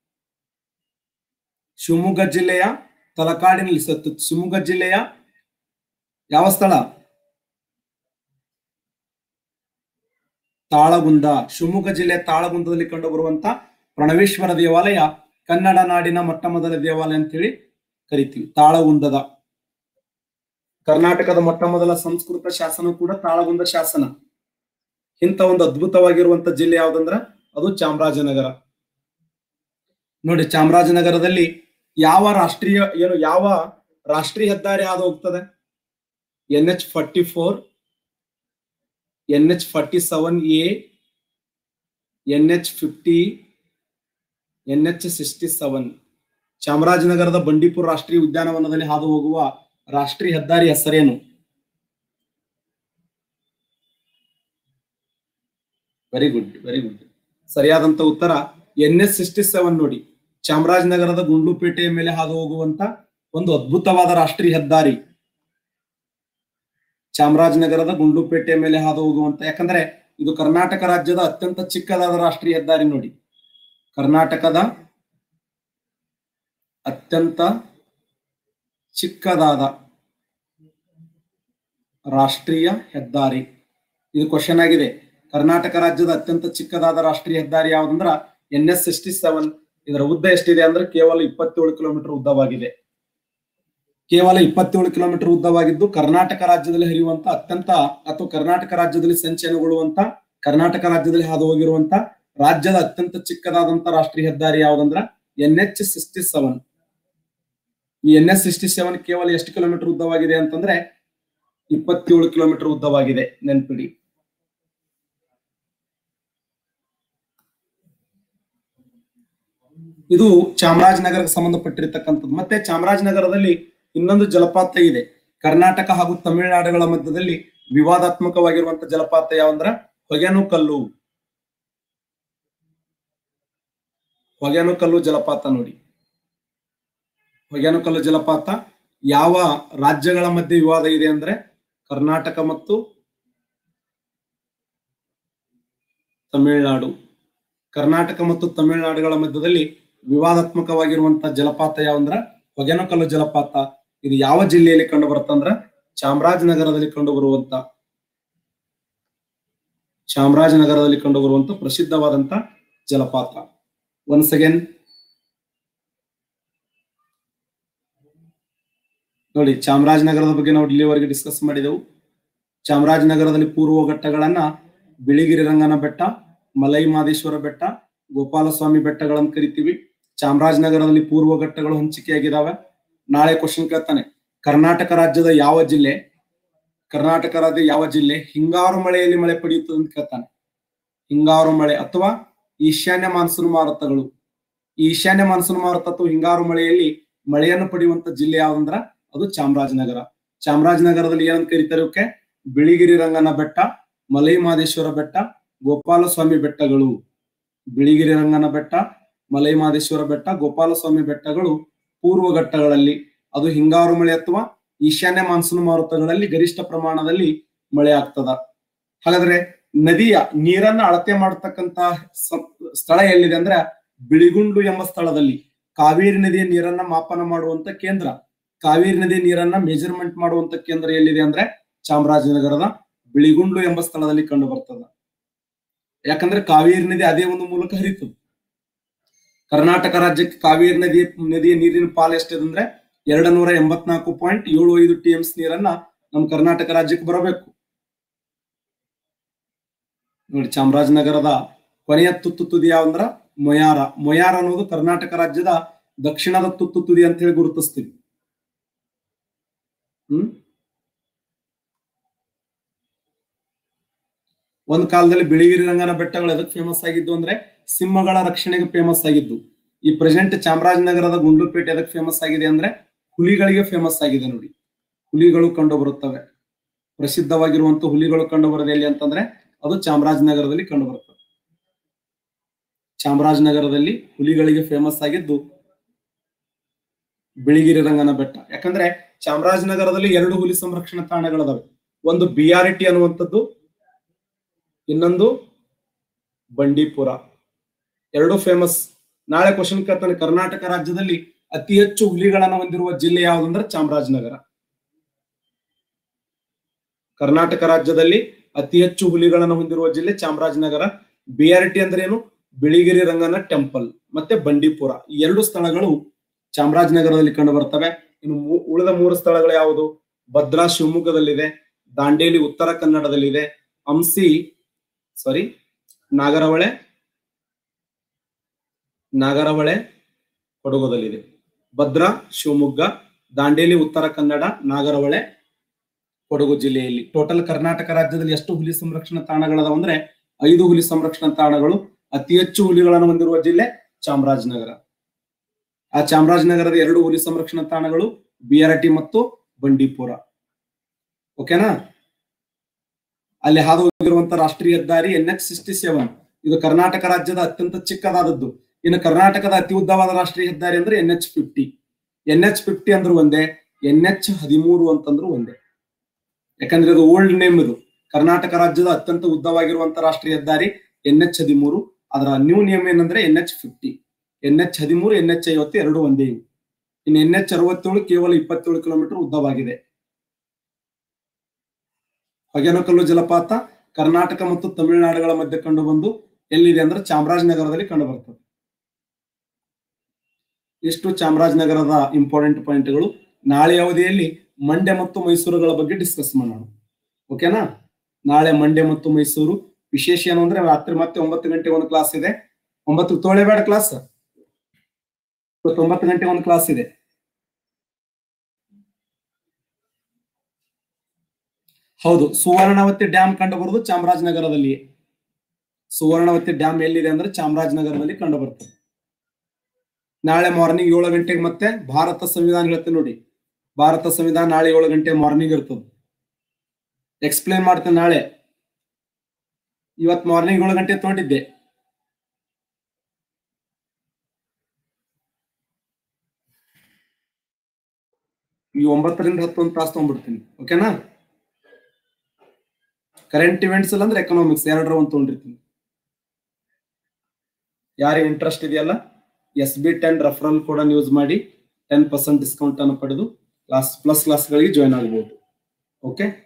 ಶಿವಮೊಗ್ಗ ಜಿಲ್ಲೆಯ ತಲಕಾಡಿನಲ್ಲಿ ಸತ್ತು ಶಿವಮೊಗ್ಗ ಜಿಲ್ಲೆಯ ಯಾವ ಸ್ಥಳ ತಾಳಗುಂದ ಶಿವಮೊಗ್ಗ ಜಿಲ್ಲೆಯ ತಾಳಗುಂದದಲ್ಲಿ ಕಂಡುಬರುವಂತ ಪ್ರಣವೇಶ್ವರ ದೇವಾಲಯ ಕನ್ನಡ ನಾಡಿನ ಮೊಟ್ಟ ಮೊದಲ ದೇವಾಲಯ ಅಂತೇಳಿ ಕರಿತೀವಿ ತಾಳಗುಂದದ ಕರ್ನಾಟಕದ ಮೊಟ್ಟ ಮೊದಲ ಸಂಸ್ಕೃತ ಶಾಸನ ಕೂಡ ತಾಳಗುಂದ ಶಾಸನ ಇಂಥ ಒಂದು ಅದ್ಭುತವಾಗಿರುವಂತ ಜಿಲ್ಲೆ ಯಾವ್ದಂದ್ರ ಅದು ಚಾಮರಾಜನಗರ ನೋಡಿ ಚಾಮರಾಜನಗರದಲ್ಲಿ ಯಾವ ರಾಷ್ಟ್ರೀಯ ಏನು ಯಾವ ರಾಷ್ಟ್ರೀಯ ಹೆದ್ದಾರಿ ಹಾದು ಹೋಗ್ತದೆ N H forty four N H forty seven A N H fifty N H sixty seven ಚಾಮರಾಜನಗರದ ಬಂಡೀಪುರ ರಾಷ್ಟ್ರೀಯ ಉದ್ಯಾನವನದಲ್ಲಿ ಹಾದು ಹೋಗುವ ರಾಷ್ಟ್ರೀಯ ಹೆದ್ದಾರಿ ಹೆಸರೇನು ವೆರಿ ಗುಡ್ ವೆರಿ ಗುಡ್ ಸರಿಯಾದಂತ ಉತ್ತರ ಎನ್ ಎಸ್ ಸಿಕ್ಸ್ಟಿ ಸೆವೆನ್ ನೋಡಿ ಚಾಮರಾಜನಗರದ ಗುಂಡ್ಲುಪೇಟೆಯ ಮೇಲೆ ಹಾದು ಹೋಗುವಂತ ಒಂದು ಅದ್ಭುತವಾದ ರಾಷ್ಟ್ರೀಯ ಹೆದ್ದಾರಿ ಚಾಮರಾಜನಗರದ ಗುಂಡ್ಲುಪೇಟೆಯ ಮೇಲೆ ಹಾದು ಹೋಗುವಂತ ಯಾಕಂದ್ರೆ ಇದು ಕರ್ನಾಟಕ ರಾಜ್ಯದ ಅತ್ಯಂತ ಚಿಕ್ಕದಾದ ರಾಷ್ಟ್ರೀಯ ಹೆದ್ದಾರಿ ನೋಡಿ ಕರ್ನಾಟಕದ ಅತ್ಯಂತ ಚಿಕ್ಕದಾದ ರಾಷ್ಟ್ರೀಯ ಹೆದ್ದಾರಿ ಇದು ಕ್ವಶನ್ ಆಗಿದೆ ಕರ್ನಾಟಕ ರಾಜ್ಯದ ಅತ್ಯಂತ ಚಿಕ್ಕದಾದ ರಾಷ್ಟ್ರೀಯ ಹೆದ್ದಾರಿ ಯಾವ್ದಂದ್ರ ಎನ್ ಎಸ್ ಸಿಕ್ಸ್ಟಿ ಸೆವೆನ್ ಇದರ ಉದ್ದ ಎಷ್ಟಿದೆ ಅಂದ್ರೆ ಕೇವಲ ಇಪ್ಪತ್ತೇಳು ಕಿಲೋಮೀಟರ್ ಉದ್ದವಾಗಿದೆ ಕೇವಲ ಇಪ್ಪತ್ತೇಳು ಕಿಲೋಮೀಟರ್ ಉದ್ದವಾಗಿದ್ದು ಕರ್ನಾಟಕ ರಾಜ್ಯದಲ್ಲಿ ಹರಿಯುವಂತ ಅತ್ಯಂತ ಅಥವಾ ಕರ್ನಾಟಕ ರಾಜ್ಯದಲ್ಲಿ ಸಂಚಲನಗೊಳ್ಳುವಂತ ಕರ್ನಾಟಕ ರಾಜ್ಯದಲ್ಲಿ ಹಾದು ಹೋಗಿರುವಂತ ರಾಜ್ಯದ ಅತ್ಯಂತ ಚಿಕ್ಕದಾದಂತ ರಾಷ್ಟ್ರೀಯ ಹೆದ್ದಾರಿ ಯಾವ್ದಂದ್ರ ಎನ್ ಎಚ್ ಸಿಕ್ಸ್ಟಿ ಸೆವೆನ್ ಈ ಎನ್ ಎಸ್ ಸಿಕ್ಸ್ಟಿ ಸೆವೆನ್ ಕೇವಲ ಎಷ್ಟು ಕಿಲೋಮೀಟರ್ ಉದ್ದವಾಗಿದೆ ಅಂತಂದ್ರೆ ಇಪ್ಪತ್ತೇಳು ಕಿಲೋಮೀಟರ್ ಉದ್ದವಾಗಿದೆ ನೆನ್ಪಿಡಿ ಇದು ಚಾಮರಾಜನಗರಕ್ಕೆ ಸಂಬಂಧಪಟ್ಟಿರ್ತಕ್ಕಂಥದ್ದು ಮತ್ತೆ ಚಾಮರಾಜನಗರದಲ್ಲಿ ಇನ್ನೊಂದು ಜಲಪಾತ ಇದೆ ಕರ್ನಾಟಕ ಹಾಗೂ ತಮಿಳುನಾಡುಗಳ ಮಧ್ಯದಲ್ಲಿ ವಿವಾದಾತ್ಮಕವಾಗಿರುವಂತ ಜಲಪಾತ ಯಾವಂದ್ರ ಹೊಗೆನುಕಲ್ಲು ಹೊಗೆನುಕಲ್ಲು ಜಲಪಾತ ನೋಡಿ ಹೊಗೆನುಕಲ್ಲು ಜಲಪಾತ ಯಾವ ರಾಜ್ಯಗಳ ಮಧ್ಯೆ ವಿವಾದ ಇದೆ ಅಂದ್ರೆ ಕರ್ನಾಟಕ ಮತ್ತು ತಮಿಳುನಾಡು ಕರ್ನಾಟಕ ಮತ್ತು ತಮಿಳುನಾಡುಗಳ ಮಧ್ಯದಲ್ಲಿ ವಿವಾದಾತ್ಮಕವಾಗಿರುವಂತಹ ಜಲಪಾತ ಯಾವಂದ್ರ ಹೊಗೆನಕಲ್ಲು ಜಲಪಾತ ಇದು ಯಾವ ಜಿಲ್ಲೆಯಲ್ಲಿ ಕಂಡು ಬರುತ್ತಂದ್ರ ಚಾಮರಾಜನಗರದಲ್ಲಿ ಕಂಡು ಬರುವಂತ ಚಾಮರಾಜನಗರದಲ್ಲಿ ಕಂಡು ಬರುವಂತ ಪ್ರಸಿದ್ಧವಾದಂತ ಜಲಪಾತ ಒನ್ಸ್ ಅಗೇನ್ ನೋಡಿ ಚಾಮರಾಜನಗರದ ಬಗ್ಗೆ ನಾವು ಇಲ್ಲಿವರೆಗೆ ಡಿಸ್ಕಸ್ ಮಾಡಿದೆವು ಚಾಮರಾಜನಗರದಲ್ಲಿ ಪೂರ್ವ ಘಟ್ಟಗಳನ್ನ ಬಿಳಿಗಿರಿ ರಂಗನ ಬೆಟ್ಟ ಮಲೈ ಮಾದೇಶ್ವರ ಬೆಟ್ಟ ಗೋಪಾಲಸ್ವಾಮಿ ಬೆಟ್ಟಗಳನ್ನು ಕರಿತೀವಿ ಚಾಮರಾಜನಗರದಲ್ಲಿ ಪೂರ್ವ ಘಟ್ಟಗಳು ಹಂಚಿಕೆಯಾಗಿದ್ದಾವೆ ನಾಳೆ ಕ್ವಶನ್ ಕೇಳ್ತಾನೆ ಕರ್ನಾಟಕ ರಾಜ್ಯದ ಯಾವ ಜಿಲ್ಲೆ ಕರ್ನಾಟಕ ರಾಜ್ಯ ಯಾವ ಜಿಲ್ಲೆ ಹಿಂಗಾರು ಮಳೆಯಲ್ಲಿ ಮಳೆ ಪಡೆಯುತ್ತದೆ ಅಂತ ಕೇಳ್ತಾನೆ ಹಿಂಗಾರು ಮಳೆ ಅಥವಾ ಈಶಾನ್ಯ ಮಾನ್ಸೂನ್ ಮಾರುತಗಳು ಈ ಈಶಾನ್ಯ ಮಾನ್ಸೂನ್ ಮಾರುತ ಅಥವಾ ಹಿಂಗಾರು ಮಳೆಯಲ್ಲಿ ಮಳೆಯನ್ನು ಪಡೆಯುವಂತ ಜಿಲ್ಲೆ ಯಾವ್ದಂದ್ರ ಅದು ಚಾಮರಾಜನಗರ ಚಾಮರಾಜನಗರದಲ್ಲಿ ಏನಂತ ಕರೀತಾರೆ ಇವಕ್ಕೆ ಬಿಳಿಗಿರಿ ರಂಗನ ಬೆಟ್ಟ ಮಲೈ ಮಾದೇಶ್ವರ ಬೆಟ್ಟ ಗೋಪಾಲಸ್ವಾಮಿ ಬೆಟ್ಟಗಳು ಬಿಳಿಗಿರಿ ರಂಗನ ಬೆಟ್ಟ ಮಲೈ ಮಾದೇಶ್ವರ ಬೆಟ್ಟ ಗೋಪಾಲಸ್ವಾಮಿ ಬೆಟ್ಟಗಳು ಪೂರ್ವ ಘಟ್ಟಗಳಲ್ಲಿ ಅದು ಹಿಂಗಾರು ಮಳೆ ಅಥವಾ ಈಶಾನ್ಯ ಮಾನ್ಸೂನ್ ಮಾರುತಗಳಲ್ಲಿ ಗರಿಷ್ಠ ಪ್ರಮಾಣದಲ್ಲಿ ಮಳೆ ಆಗ್ತದ ಹಾಗಾದ್ರೆ ನದಿಯ ನೀರನ್ನ ಅಳತೆ ಮಾಡತಕ್ಕಂತ ಸ್ಥಳ ಎಲ್ಲಿದೆ ಅಂದ್ರೆ ಬಿಳಿಗುಂಡು ಎಂಬ ಸ್ಥಳದಲ್ಲಿ ಕಾವೇರಿ ನದಿಯ ನೀರನ್ನ ಮಾಪನ ಮಾಡುವಂತ ಕೇಂದ್ರ ಕಾವೇರಿ ನದಿಯ ನೀರನ್ನ ಮೆಜರ್ಮೆಂಟ್ ಮಾಡುವಂತ ಕೇಂದ್ರ ಎಲ್ಲಿದೆ ಅಂದ್ರೆ ಚಾಮರಾಜನಗರದ ಬಿಳಿಗುಂಡು ಎಂಬ ಸ್ಥಳದಲ್ಲಿ ಕಂಡು ಬರ್ತದ ಯಾಕಂದ್ರೆ ಕಾವೇರಿ ನದಿ ಅದೇ ಒಂದು ಮೂಲಕ ಹರಿತು ಕರ್ನಾಟಕ ರಾಜ್ಯಕ್ಕೆ ಕಾವೇರಿ ನದಿ ನದಿಯ ನೀರಿನ ಪಾಲು ಎಷ್ಟಿದೆ ಅಂದ್ರೆ ಎರಡ್ ನೂರ ಎಂಬತ್ನಾಲ್ಕು ಪಾಯಿಂಟ್ ಏಳು ಐದು ಟಿ ಎಮ್ಸ್ ನೀರನ್ನ ನಮ್ಮ ಕರ್ನಾಟಕ ರಾಜ್ಯಕ್ಕೆ ಬರಬೇಕು ನೋಡಿ ಚಾಮರಾಜನಗರದ ಕೊನೆಯ ತುತ್ತು ತುದಿ ಯಾವಂದ್ರ ಮೊಯಾರ ಮೊಯಾರ ಅನ್ನೋದು ಕರ್ನಾಟಕ ರಾಜ್ಯದ ದಕ್ಷಿಣದ ತುತ್ತು ತುದಿ ಅಂತ ಹೇಳಿ ಗುರುತಿಸ್ತೀವಿ ಹ್ಮ್ ಒಂದ್ ಕಾಲದಲ್ಲಿ ಬಿಳಿಗಿರಿ ರಂಗನ ಬೆಟ್ಟಗಳು ಎದಕ್ ಫೇಮಸ್ ಆಗಿದ್ದು ಅಂದ್ರೆ ಸಿಂಹಗಳ ರಕ್ಷಣೆಗೆ ಫೇಮಸ್ ಆಗಿದ್ದು ಈ ಪ್ರೆಸೆಂಟ್ ಚಾಮರಾಜನಗರದ ಗುಂಡ್ಲುಪೇಟೆ ಎದಕ್ ಫೇಮಸ್ ಆಗಿದೆ ಅಂದ್ರೆ ಹುಲಿಗಳಿಗೆ ಫೇಮಸ್ ಆಗಿದೆ ನೋಡಿ ಹುಲಿಗಳು ಕಂಡು ಬರುತ್ತವೆ ಪ್ರಸಿದ್ಧವಾಗಿರುವಂತ ಹುಲಿಗಳು ಕಂಡು ಬರೋದು ಎಲ್ಲಿ ಅಂತಂದ್ರೆ ಅದು ಚಾಮರಾಜನಗರದಲ್ಲಿ ಕಂಡು ಬರುತ್ತವೆ ಚಾಮರಾಜನಗರದಲ್ಲಿ ಹುಲಿಗಳಿಗೆ ಫೇಮಸ್ ಆಗಿದ್ದು ಬಿಳಿಗಿರಿ ರಂಗನ ಬೆಟ್ಟ ಯಾಕಂದ್ರೆ ಚಾಮರಾಜನಗರದಲ್ಲಿ ಎರಡು ಹುಲಿ ಸಂರಕ್ಷಣಾ ತಾಣಗಳದಾವೆ ಒಂದು ಬಿ ಆರ್ ಟಿ ಅನ್ನುವಂಥದ್ದು ಇನ್ನೊಂದು ಬಂಡೀಪುರ ಎರಡು ಫೇಮಸ್ ನಾಳೆ ಕ್ವಶನ್ ಕೇಳ್ತಾನೆ ಕರ್ನಾಟಕ ರಾಜ್ಯದಲ್ಲಿ ಅತಿ ಹೆಚ್ಚು ಹುಲಿಗಳನ್ನು ಹೊಂದಿರುವ ಜಿಲ್ಲೆ ಯಾವುದಂದ್ರೆ ಚಾಮರಾಜನಗರ ಕರ್ನಾಟಕ ರಾಜ್ಯದಲ್ಲಿ ಅತಿ ಹೆಚ್ಚು ಹುಲಿಗಳನ್ನು ಹೊಂದಿರುವ ಜಿಲ್ಲೆ ಚಾಮರಾಜನಗರ ಬಿ ಆರ್ ಟಿ ಅಂದ್ರೆ ಏನು ಬಿಳಿಗಿರಿ ರಂಗನ ಟೆಂಪಲ್ ಮತ್ತೆ ಬಂಡೀಪುರ ಈ ಎರಡು ಸ್ಥಳಗಳು ಚಾಮರಾಜನಗರದಲ್ಲಿ ಕಂಡು ಬರ್ತವೆ ಇನ್ನು ಮೂ- ಉಳಿದ ಮೂರು ಸ್ಥಳಗಳು ಯಾವುದು ಭದ್ರಾ ಶಿವಮೊಗ್ಗದಲ್ಲಿದೆ ದಾಂಡೇಲಿ ಉತ್ತರ ಕನ್ನಡದಲ್ಲಿದೆ ಹಂಸಿ ಸಾರಿ ನಾಗರಹೊಳೆ ನಾಗರಹೊಳೆ ಕೊಡಗುದಲ್ಲಿದೆ ಭದ್ರಾ ಶಿವಮೊಗ್ಗ ದಾಂಡೇಲಿ ಉತ್ತರ ಕನ್ನಡ ನಾಗರಹೊಳೆ ಕೊಡಗು ಜಿಲ್ಲೆಯಲ್ಲಿ ಟೋಟಲ್ ಕರ್ನಾಟಕ ರಾಜ್ಯದಲ್ಲಿ ಎಷ್ಟು ಹುಲಿ ಸಂರಕ್ಷಣಾ ತಾಣಗಳದಾವ ಅಂದ್ರೆ ಐದು ಹುಲಿ ಸಂರಕ್ಷಣಾ ತಾಣಗಳು ಅತಿ ಹೆಚ್ಚು ಹುಲಿಗಳನ್ನು ಹೊಂದಿರುವ ಜಿಲ್ಲೆ ಚಾಮರಾಜನಗರ ಆ ಚಾಮರಾಜನಗರದ ಎರಡು ಹುಲಿ ಸಂರಕ್ಷಣಾ ತಾಣಗಳು ಬಿಆರ್ಟಿ ಮತ್ತು ಬಂಡೀಪುರ ಓಕೆನಾ ಅಲ್ಲಿ ಹಾದು ಹೋಗಿರುವಂತ ರಾಷ್ಟ್ರೀಯ ಹೆದ್ದಾರಿ ಎನ್ ಎಚ್ ಸಿಕ್ಸ್ಟಿ ಸೆವೆನ್ ಇದು ಕರ್ನಾಟಕ ರಾಜ್ಯದ ಅತ್ಯಂತ ಚಿಕ್ಕದಾದದ್ದು ಇನ್ನು ಕರ್ನಾಟಕದ ಅತಿ ಉದ್ದವಾದ ರಾಷ್ಟ್ರೀಯ ಹೆದ್ದಾರಿ ಅಂದ್ರೆ N H fifty N H fifty ಅಂದ್ರೂ ಒಂದೇ ಎನ್ ಎಚ್ ಹದಿಮೂರು ಅಂತಂದ್ರು ಒಂದೇ ಯಾಕಂದ್ರೆ ಇದು ಓಲ್ಡ್ ನೇಮ್ ಇದು ಕರ್ನಾಟಕ ರಾಜ್ಯದ ಅತ್ಯಂತ ಉದ್ದವಾಗಿರುವಂತ ರಾಷ್ಟ್ರೀಯ ಹೆದ್ದಾರಿ ಎನ್ ಎಚ್ ಹದಿಮೂರು ಅದರ ನ್ಯೂ ನೇಮ್ ಏನಂದ್ರೆ N H fifty N H ಹದಿಮೂರು ಎನ್ ಎಚ್ ಐವತ್ತು ಎರಡು ಒಂದೇ ಇವು ಇನ್ನು ಎನ್ ಎಚ್ ಅರವತ್ತೇಳು ಕೇವಲ ಇಪ್ಪತ್ತೇಳು ಕಿಲೋಮೀಟರ್ ಉದ್ದವಾಗಿದೆ ಹೊಗೆನಕಲ್ಲು ಜಲಪಾತ ಕರ್ನಾಟಕ ಮತ್ತು ತಮಿಳುನಾಡುಗಳ ಮಧ್ಯೆ ಕಂಡು ಬಂದು ಎಲ್ಲಿದೆ ಅಂದ್ರೆ ಚಾಮರಾಜನಗರದಲ್ಲಿ ಕಂಡು ಬರ್ತದೆ ಇಷ್ಟು ಚಾಮರಾಜನಗರದ ಇಂಪಾರ್ಟೆಂಟ್ ಪಾಯಿಂಟ್ಗಳು ನಾಳೆ ಅವಧಿಯಲ್ಲಿ ಮಂಡ್ಯ ಮತ್ತು ಮೈಸೂರುಗಳ ಬಗ್ಗೆ ಡಿಸ್ಕಸ್ ಮಾಡೋಣ ಓಕೆನಾ ನಾಳೆ ಮಂಡ್ಯ ಮತ್ತು ಮೈಸೂರು ವಿಶೇಷ ಏನು ಅಂದ್ರೆ ರಾತ್ರಿ ಮತ್ತೆ ಒಂಬತ್ತು ಗಂಟೆಗೆ ಒಂದು ಕ್ಲಾಸ್ ಇದೆ ಒಂಬತ್ತು ತೋಳೆಬೇಡ ಕ್ಲಾಸ್ ಇವತ್ತು ಒಂಬತ್ತು ಗಂಟೆ ಒಂದು ಕ್ಲಾಸ್ ಇದೆ ಹೌದು ಸುವರ್ಣವತಿ ಡ್ಯಾಮ್ ಕಂಡು ಬರುವುದು ಚಾಮರಾಜನಗರದಲ್ಲಿ ಸುವರ್ಣವತಿ ಡ್ಯಾಮ್ ಎಲ್ಲಿದೆ ಅಂದ್ರೆ ಚಾಮರಾಜನಗರದಲ್ಲಿ ಕಂಡು ಬರ್ತದೆ ನಾಳೆ ಮಾರ್ನಿಂಗ್ ಏಳು ಗಂಟೆಗೆ ಮತ್ತೆ ಭಾರತ ಸಂವಿಧಾನ ಹೇಳ್ತೇನೆ ನೋಡಿ ಭಾರತ ಸಂವಿಧಾನ ನಾಳೆ ಏಳು ಗಂಟೆ ಮಾರ್ನಿಂಗ್ ಇರ್ತದೆ ಎಕ್ಸ್ಪ್ಲೇನ್ ಮಾಡ್ತೇನೆ ನಾಳೆ ಇವತ್ ಮಾರ್ನಿಂಗ್ ಏಳು ಗಂಟೆ ತಗೊಂಡಿದ್ದೆ ಈ ಒಂಬತ್ತರಿಂದ ಹತ್ತೊಂದು ತಾಸು ತಗೊಂಡ್ಬಿಡ್ತೀನಿ ಓಕೆನಾ ಕರೆಂಟ್ ಇವೆಂಟ್ಸ್ ಇಲ್ಲ ಅಂದ್ರೆ ಎಕನಾಮಿಕ್ಸ್ ಎರಡರ ಒಂದು ತಗೊಂಡಿರ್ತೀನಿ ಯಾರಿಗೆ ಇಂಟ್ರೆಸ್ಟ್ ಇದೆಯಲ್ಲ ಎಸ್ ಬಿ ಟೆನ್ ರೆಫರಲ್ ಕೂಡ ಯೂಸ್ ಮಾಡಿ ಟೆನ್ ಪರ್ಸೆಂಟ್ ಡಿಸ್ಕೌಂಟ್ ಅನ್ನು ಪಡೆದು ಕ್ಲಾಸ್ ಪ್ಲಸ್ ಕ್ಲಾಸ್ಗಳಿಗೆ ಜಾಯ್ನ್ ಆಗಬಹುದು ಓಕೆ